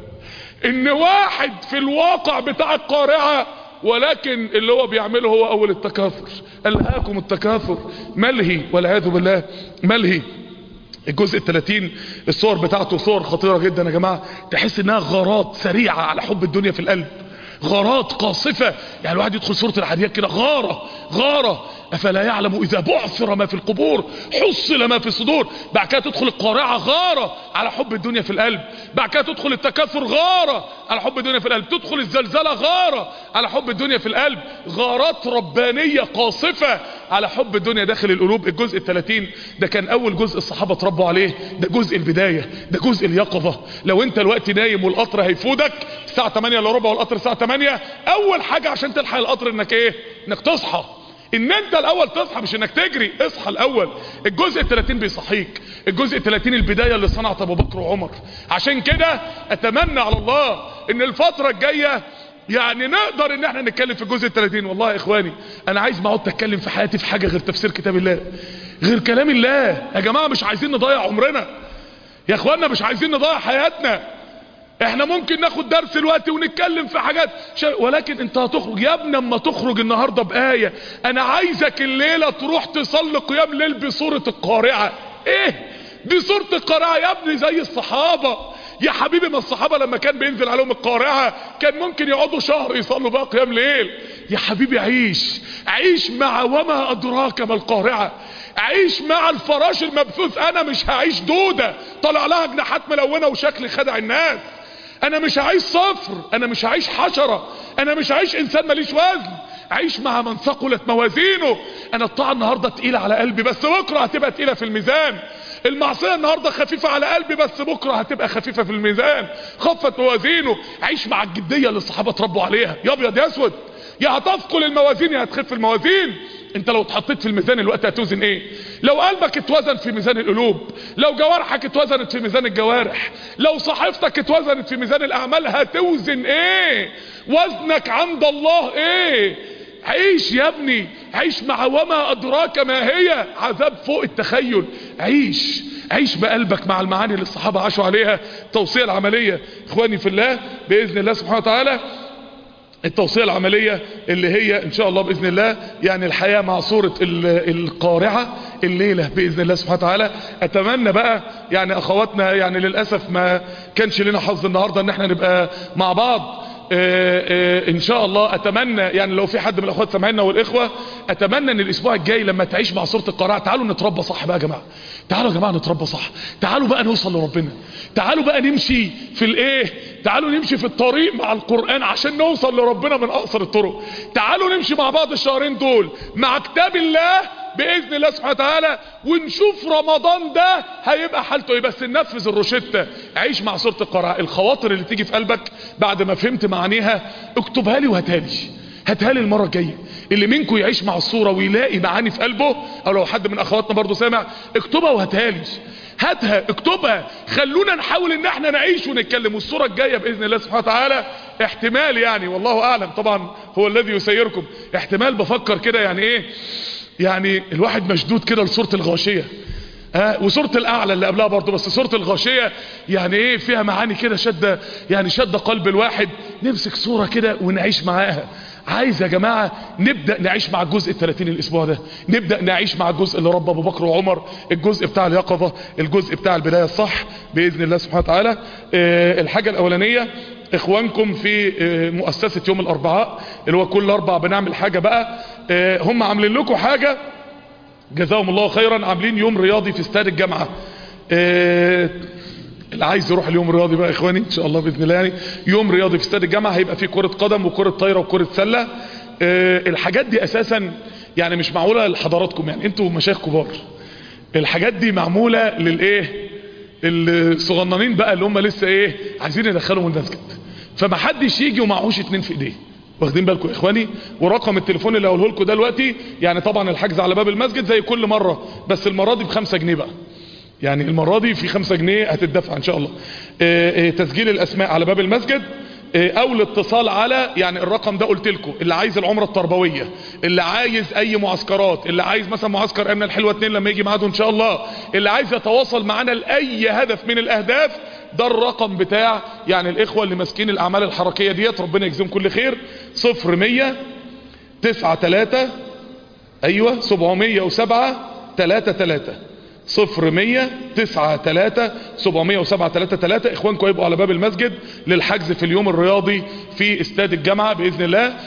ان واحد في الواقع بتاع القارعه ولكن اللي هو بيعمله هو اول التكاثر الهاكم التكاثر ملهي والعياذ بالله ملهي الجزء الثلاثين الصور بتاعته صور خطيرة جدا يا جماعة تحس انها غارات سريعة على حب الدنيا في القلب غارات قاصفة يعني الواحد يدخل سورة العاديات كده غارة غارة أفلا يعلم إذا بعثر ما في القبور حصل ما في الصدور بعد كده تدخل القارعة غارة على حب الدنيا في القلب بعد كده تدخل التكاثر غارة على حب الدنيا في القلب تدخل الزلزلة غارة على حب الدنيا في القلب غارات ربانية قاصفة على حب الدنيا داخل القلوب الجزء الثلاثين ده كان أول جزء الصحابة تربوا عليه ده جزء البداية ده جزء اليقظة لو انت الوقت نايم والقطر هيفودك الساعة 8 الا ربع والقطر الساعة 8 أول حاجة عشان تلحق القطر انك ايه انك تصحى ان انت الاول تصحى مش انك تجري اصحى الاول الجزء ال30 بيصحيك الجزء ال30 البداية اللي صنعت ابو بكر وعمر عشان كده اتمنى على الله ان الفترة الجاية يعني نقدر ان احنا نتكلم في الجزء ال30 والله يا اخواني انا عايز ما اقعد اتكلم في حياتي في حاجة غير تفسير كتاب الله غير كلام الله يا جماعة مش عايزين نضيع عمرنا يا اخوانا مش عايزين نضيع حياتنا احنا ممكن ناخد درس الوقت ونتكلم في حاجات شا... ولكن انت هتخرج يا ابني اما تخرج النهاردة بآية انا عايزك الليلة تروح تصلي قيام ليل بصورة القارعة ايه دي صورة القارعة يا ابني زي الصحابة يا حبيبي ما الصحابة لما كان بينزل عليهم القارعة كان ممكن يقعدوا شهر يصلوا بقى قيام ليل يا حبيبي عيش عيش مع وما ادراك ما القارعة عيش مع الفراش المبثوث انا مش هعيش دودة طلع لها جناحات ملونة وشكل خدع الناس انا مش هعيش صفر انا مش هعيش حشرة انا مش هعيش انسان ماليش وزن عيش مع من ثقلت موازينه انا الطاعة النهاردة تقيلة على قلبي بس بكرة هتبقى تقيلة في الميزان المعصية النهاردة خفيفة على قلبي بس بكرة هتبقى خفيفة في الميزان خفت موازينه عيش مع الجدية اللي الصحابة تربوا عليها يا ابيض يا اسود يا هتثقل الموازين يا هتخف الموازين انت لو اتحطيت في الميزان الوقت هتوزن ايه لو قلبك اتوزن في ميزان القلوب لو جوارحك اتوزنت في ميزان الجوارح لو صحيفتك اتوزنت في ميزان الاعمال هتوزن ايه وزنك عند الله ايه عيش يا ابني عيش مع وما ادراك ما هي عذاب فوق التخيل عيش عيش بقلبك مع المعاني اللي الصحابة عاشوا عليها التوصية العملية اخواني في الله باذن الله سبحانه وتعالى التوصية العملية اللي هي ان شاء الله باذن الله يعني الحياة مع صورة القارعة الليلة باذن الله سبحانه وتعالى اتمنى بقى يعني اخواتنا يعني للأسف ما كانش لنا حظ النهاردة ان احنا نبقى مع بعض آه، آه، ان شاء الله اتمنى يعني لو في حد من الاخوات سامعيننا والاخوه اتمنى ان الاسبوع الجاي لما تعيش مع سوره القراءه تعالوا نتربى صح بقى يا جماعه تعالوا يا جماعه نتربى صح تعالوا بقى نوصل لربنا تعالوا بقى نمشي في الايه تعالوا نمشي في الطريق مع القران عشان نوصل لربنا من اقصر الطرق تعالوا نمشي مع بعض الشهرين دول مع كتاب الله باذن الله سبحانه وتعالى ونشوف رمضان ده هيبقى حالته ايه بس ننفذ الروشته عيش مع سوره القراءه الخواطر اللي تيجي في قلبك بعد ما فهمت معانيها اكتبها لي وهاتها لي هاتها لي المره الجايه اللي منكم يعيش مع الصوره ويلاقي معاني في قلبه او لو حد من اخواتنا برضو سامع اكتبها وهاتها لي هاتها اكتبها خلونا نحاول ان احنا نعيش ونتكلم والصوره الجايه باذن الله سبحانه وتعالى احتمال يعني والله اعلم طبعا هو الذي يسيركم احتمال بفكر كده يعني ايه يعني الواحد مشدود كده لصورة الغاشية ها وصورة الاعلى اللي قبلها برضه بس صورة الغاشية يعني ايه فيها معاني كده شدة يعني شدة قلب الواحد نمسك صورة كده ونعيش معاها عايز يا جماعة نبدأ نعيش مع الجزء الثلاثين الاسبوع ده نبدأ نعيش مع الجزء اللي رب ابو بكر وعمر الجزء بتاع اليقظة الجزء بتاع البداية الصح بإذن الله سبحانه وتعالى اه الحاجة الاولانية اخوانكم في اه مؤسسة يوم الاربعاء اللي هو كل اربع بنعمل حاجة بقى اه هم عاملين لكم حاجة جزاهم الله خيرا عاملين يوم رياضي في استاد الجامعة اه اللي عايز يروح اليوم الرياضي بقى يا اخواني ان شاء الله باذن الله يعني يوم رياضي في استاد الجامعه هيبقى فيه كره قدم وكره طايره وكره سله اه الحاجات دي اساسا يعني مش معموله لحضراتكم يعني انتوا مشايخ كبار الحاجات دي معموله للايه الصغننين بقى اللي هم لسه ايه عايزين يدخلهم المسجد فما حدش يجي ومعهوش اتنين في ايديه واخدين بالكم يا اخواني ورقم التليفون اللي هقوله لكم دلوقتي يعني طبعا الحجز على باب المسجد زي كل مره بس المره دي بخمسة جنيه بقى يعني المرة دي في خمسة جنيه هتدفع ان شاء الله اه اه تسجيل الاسماء على باب المسجد اه او الاتصال على يعني الرقم ده قلت لكم اللي عايز العمرة التربوية اللي عايز اي معسكرات اللي عايز مثلا معسكر امن الحلوة اتنين لما يجي ميعاده ان شاء الله اللي عايز يتواصل معنا لاي هدف من الاهداف ده الرقم بتاع يعني الاخوة اللي ماسكين الاعمال الحركية ديت ربنا يجزيهم كل خير صفر مية تسعة تلاتة ايوه سبعمية وسبعة تلاتة تلاتة صفر مية تسعة تلاتة سبعمية وسبعة تلاتة تلاتة اخوانكم يبقوا على باب المسجد للحجز في اليوم الرياضي في استاد الجامعة باذن الله آآ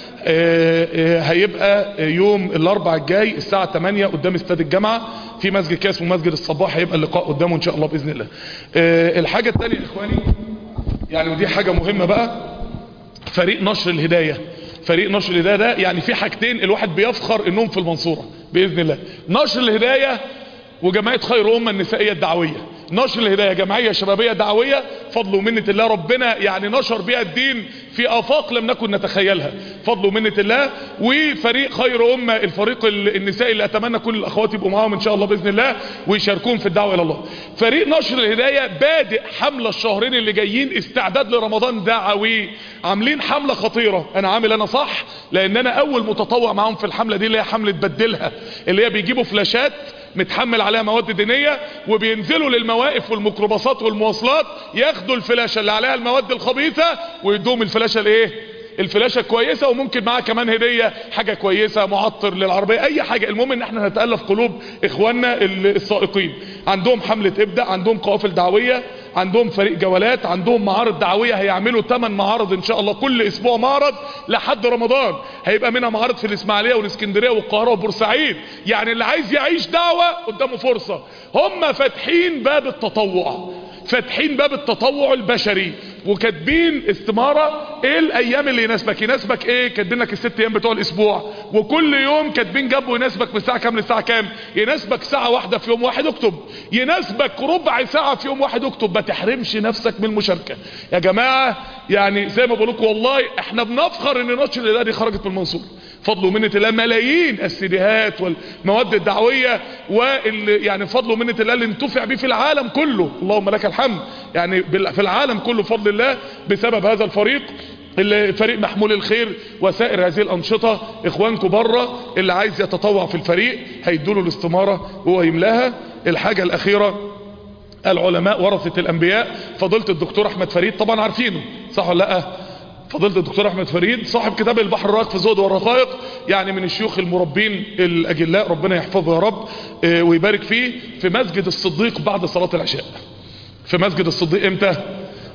آآ هيبقى يوم الاربع الجاي الساعة 8 قدام استاد الجامعة في مسجد كاس ومسجد الصباح هيبقى اللقاء قدامه ان شاء الله باذن الله الحاجة التانية يا اخواني يعني ودي حاجة مهمة بقى فريق نشر الهداية فريق نشر الهداية ده يعني في حاجتين الواحد بيفخر انهم في المنصورة باذن الله نشر الهداية وجمعية خير أمة النسائية الدعوية نشر الهداية جمعية شبابية دعوية فضل ومنة الله ربنا يعني نشر بها الدين في آفاق لم نكن نتخيلها فضل ومنة الله وفريق خير أمة الفريق النسائي اللي أتمنى كل الأخوات يبقوا معاهم إن شاء الله بإذن الله ويشاركون في الدعوة إلى الله فريق نشر الهداية بادئ حملة الشهرين اللي جايين استعداد لرمضان دعوي عاملين حملة خطيرة أنا عامل أنا صح لأن أنا أول متطوع معاهم في الحملة دي اللي هي حملة بدلها اللي هي بيجيبوا فلاشات متحمل عليها مواد دينية وبينزلوا للمواقف والميكروباصات والمواصلات ياخدوا الفلاشة اللي عليها المواد الخبيثة ويدوهم الفلاشة الايه الفلاشة كويسة وممكن معاها كمان هدية حاجة كويسة معطر للعربية اي حاجة المهم ان احنا نتألف قلوب اخواننا السائقين عندهم حملة ابدأ عندهم قوافل دعوية عندهم فريق جولات عندهم معارض دعوية هيعملوا 8 معارض ان شاء الله كل اسبوع معرض لحد رمضان هيبقى منها معارض في الاسماعيلية والاسكندرية والقاهرة وبورسعيد يعني اللي عايز يعيش دعوة قدامه فرصة هم فاتحين باب التطوع فاتحين باب التطوع البشري وكاتبين استمارة ايه الايام اللي يناسبك يناسبك ايه كاتبين لك الست ايام بتوع الاسبوع وكل يوم كاتبين جنبه يناسبك من الساعة كام للساعة كام يناسبك ساعة واحدة في يوم واحد اكتب يناسبك ربع ساعة في يوم واحد اكتب ما تحرمش نفسك من المشاركة يا جماعة يعني زي ما بقولكم والله احنا بنفخر ان نشر الاداء دي خرجت من المنصور فضل ومنة الله ملايين السيديهات والمواد الدعوية وال يعني فضل ومنة الله اللي انتفع به في العالم كله اللهم لك الحمد يعني في العالم كله فضل الله بسبب هذا الفريق اللي فريق محمول الخير وسائر هذه الأنشطة إخوانكم بره اللي عايز يتطوع في الفريق هيدوله الاستمارة وهو يملاها الحاجة الأخيرة العلماء ورثة الأنبياء فضلت الدكتور أحمد فريد طبعا عارفينه صح ولا لا فضلت الدكتور أحمد فريد صاحب كتاب البحر الراق في زود والرقائق يعني من الشيوخ المربين الأجلاء ربنا يحفظه يا رب ويبارك فيه في مسجد الصديق بعد صلاة العشاء في مسجد الصديق امتى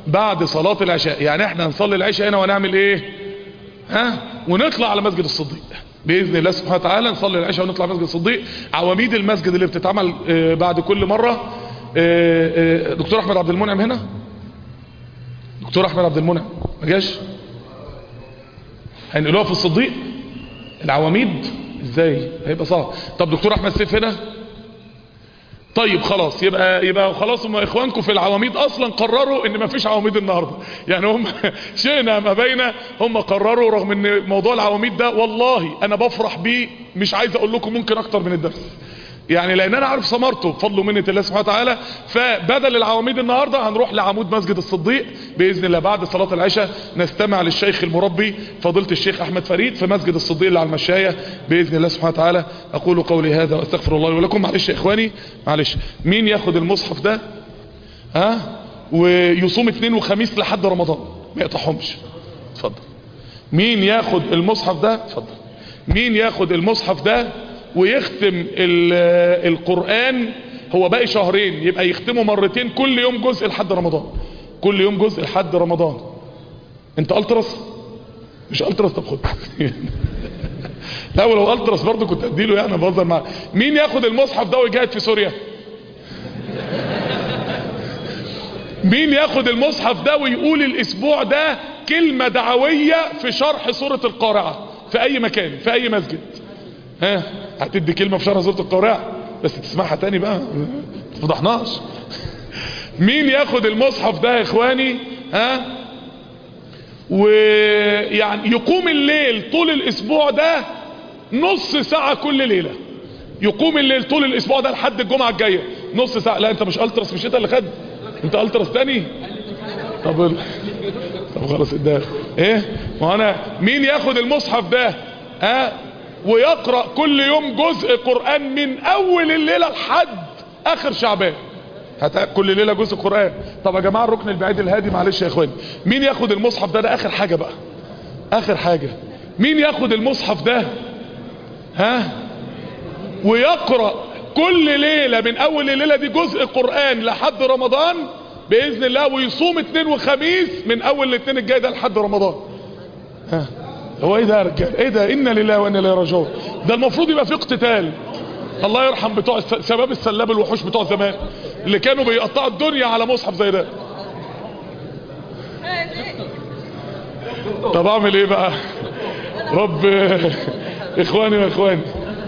بعد صلاة العشاء يعني احنا هنصلي العشاء هنا ونعمل ايه ها ونطلع على مسجد الصديق بإذن الله سبحانه وتعالى نصلي العشاء ونطلع مسجد الصديق عواميد المسجد اللي بتتعمل آه، بعد كل مرة آه، آه، دكتور احمد عبد المنعم هنا دكتور احمد عبد المنعم ما جاش هنقلوها في الصديق العواميد ازاي هيبقى صعب طب دكتور احمد سيف هنا طيب خلاص يبقى يبقى خلاص هم اخوانكم في العواميد اصلا قرروا ان ما فيش عواميد النهارده يعني هم شئنا ما بين هم قرروا رغم ان موضوع العواميد ده والله انا بفرح بيه مش عايز اقول لكم ممكن اكتر من الدرس يعني لان انا عارف ثمرته بفضل ومنه الله سبحانه وتعالى فبدل العواميد النهارده هنروح لعمود مسجد الصديق باذن الله بعد صلاه العشاء نستمع للشيخ المربي فضيله الشيخ احمد فريد في مسجد الصديق اللي على المشايه باذن الله سبحانه وتعالى اقول قولي هذا واستغفر الله لي ولكم معلش يا اخواني معلش مين ياخد المصحف ده ها ويصوم اثنين وخميس لحد رمضان ما يقطعهمش اتفضل مين ياخد المصحف ده اتفضل مين ياخد المصحف ده ويختم ال- القرآن هو باقي شهرين يبقى يختمه مرتين كل يوم جزء لحد رمضان كل يوم جزء لحد رمضان انت الترس مش الترس طب خد لا ولو الترس برضه كنت اديله يعني بهزر معاه مين ياخد المصحف ده ويجاهد في سوريا مين ياخد المصحف ده ويقول الاسبوع ده كلمة دعوية في شرح سورة القارعة في اي مكان في اي مسجد ها هتدي كلمة في شرح سورة القارعة بس تسمعها تاني بقى ما تفضحناش مين ياخد المصحف ده يا اخواني ها ويعني يقوم الليل طول الاسبوع ده نص ساعة كل ليلة يقوم الليل طول الاسبوع ده لحد الجمعة الجاية نص ساعة لا انت مش الترس مش انت اللي خد انت الترس تاني طب ال- طب خلاص اداه ايه ما انا مين ياخد المصحف ده ها ويقرأ كل يوم جزء قرآن من اول الليلة لحد اخر شعبان هت... كل ليلة جزء قرآن طب يا جماعة الركن البعيد الهادي معلش يا اخواني مين ياخد المصحف ده ده اخر حاجة بقى اخر حاجة مين ياخد المصحف ده ها ويقرأ كل ليلة من اول الليلة دي جزء قرآن لحد رمضان بإذن الله ويصوم اثنين وخميس من اول الاثنين الجاي ده لحد رمضان ها هو ايه ده يا رجال ايه ده انا لله وانا اليه راجعون ده المفروض يبقى في اقتتال الله يرحم بتوع الس- شباب السلاب الوحوش بتوع زمان اللي كانوا بيقطعوا الدنيا على مصحف زي ده طب اعمل ايه بقى رب اخواني واخواني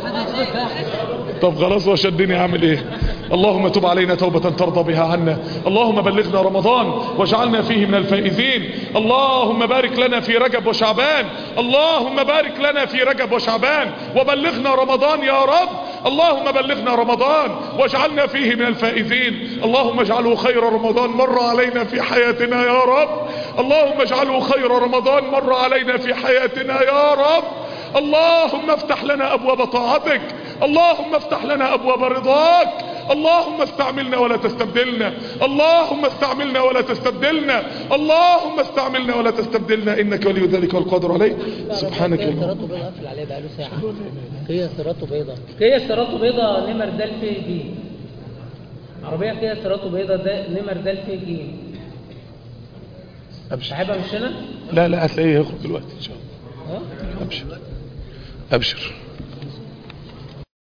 طب خلاص هو شدني اعمل ايه اللهم تب علينا توبة ترضى بها عنا اللهم بلغنا رمضان واجعلنا فيه من الفائزين اللهم بارك لنا في رجب وشعبان اللهم بارك لنا في رجب وشعبان وبلغنا رمضان يا رب اللهم بلغنا رمضان واجعلنا فيه من الفائزين اللهم اجعله خير رمضان مر علينا في حياتنا يا رب اللهم اجعله خير رمضان مر علينا في حياتنا يا رب اللهم افتح لنا ابواب طاعتك اللهم افتح لنا ابواب رضاك اللهم استعملنا ولا تستبدلنا اللهم استعملنا ولا تستبدلنا اللهم استعملنا ولا تستبدلنا انك ولي ذلك والقادر عليه سبحانك كيا اللهم سيراته بيضاء قفل عليه بقاله ساعة كيا سيراته بيضاء كيا سيراته بيضاء نمر دال في جيم عربية كيا سيراته بيضاء ده نمر دال في جيم ابشر صاحبها مش هنا؟ لا لا هتلاقيه يخرج دلوقتي ان شاء الله ها؟ ابشر ابشر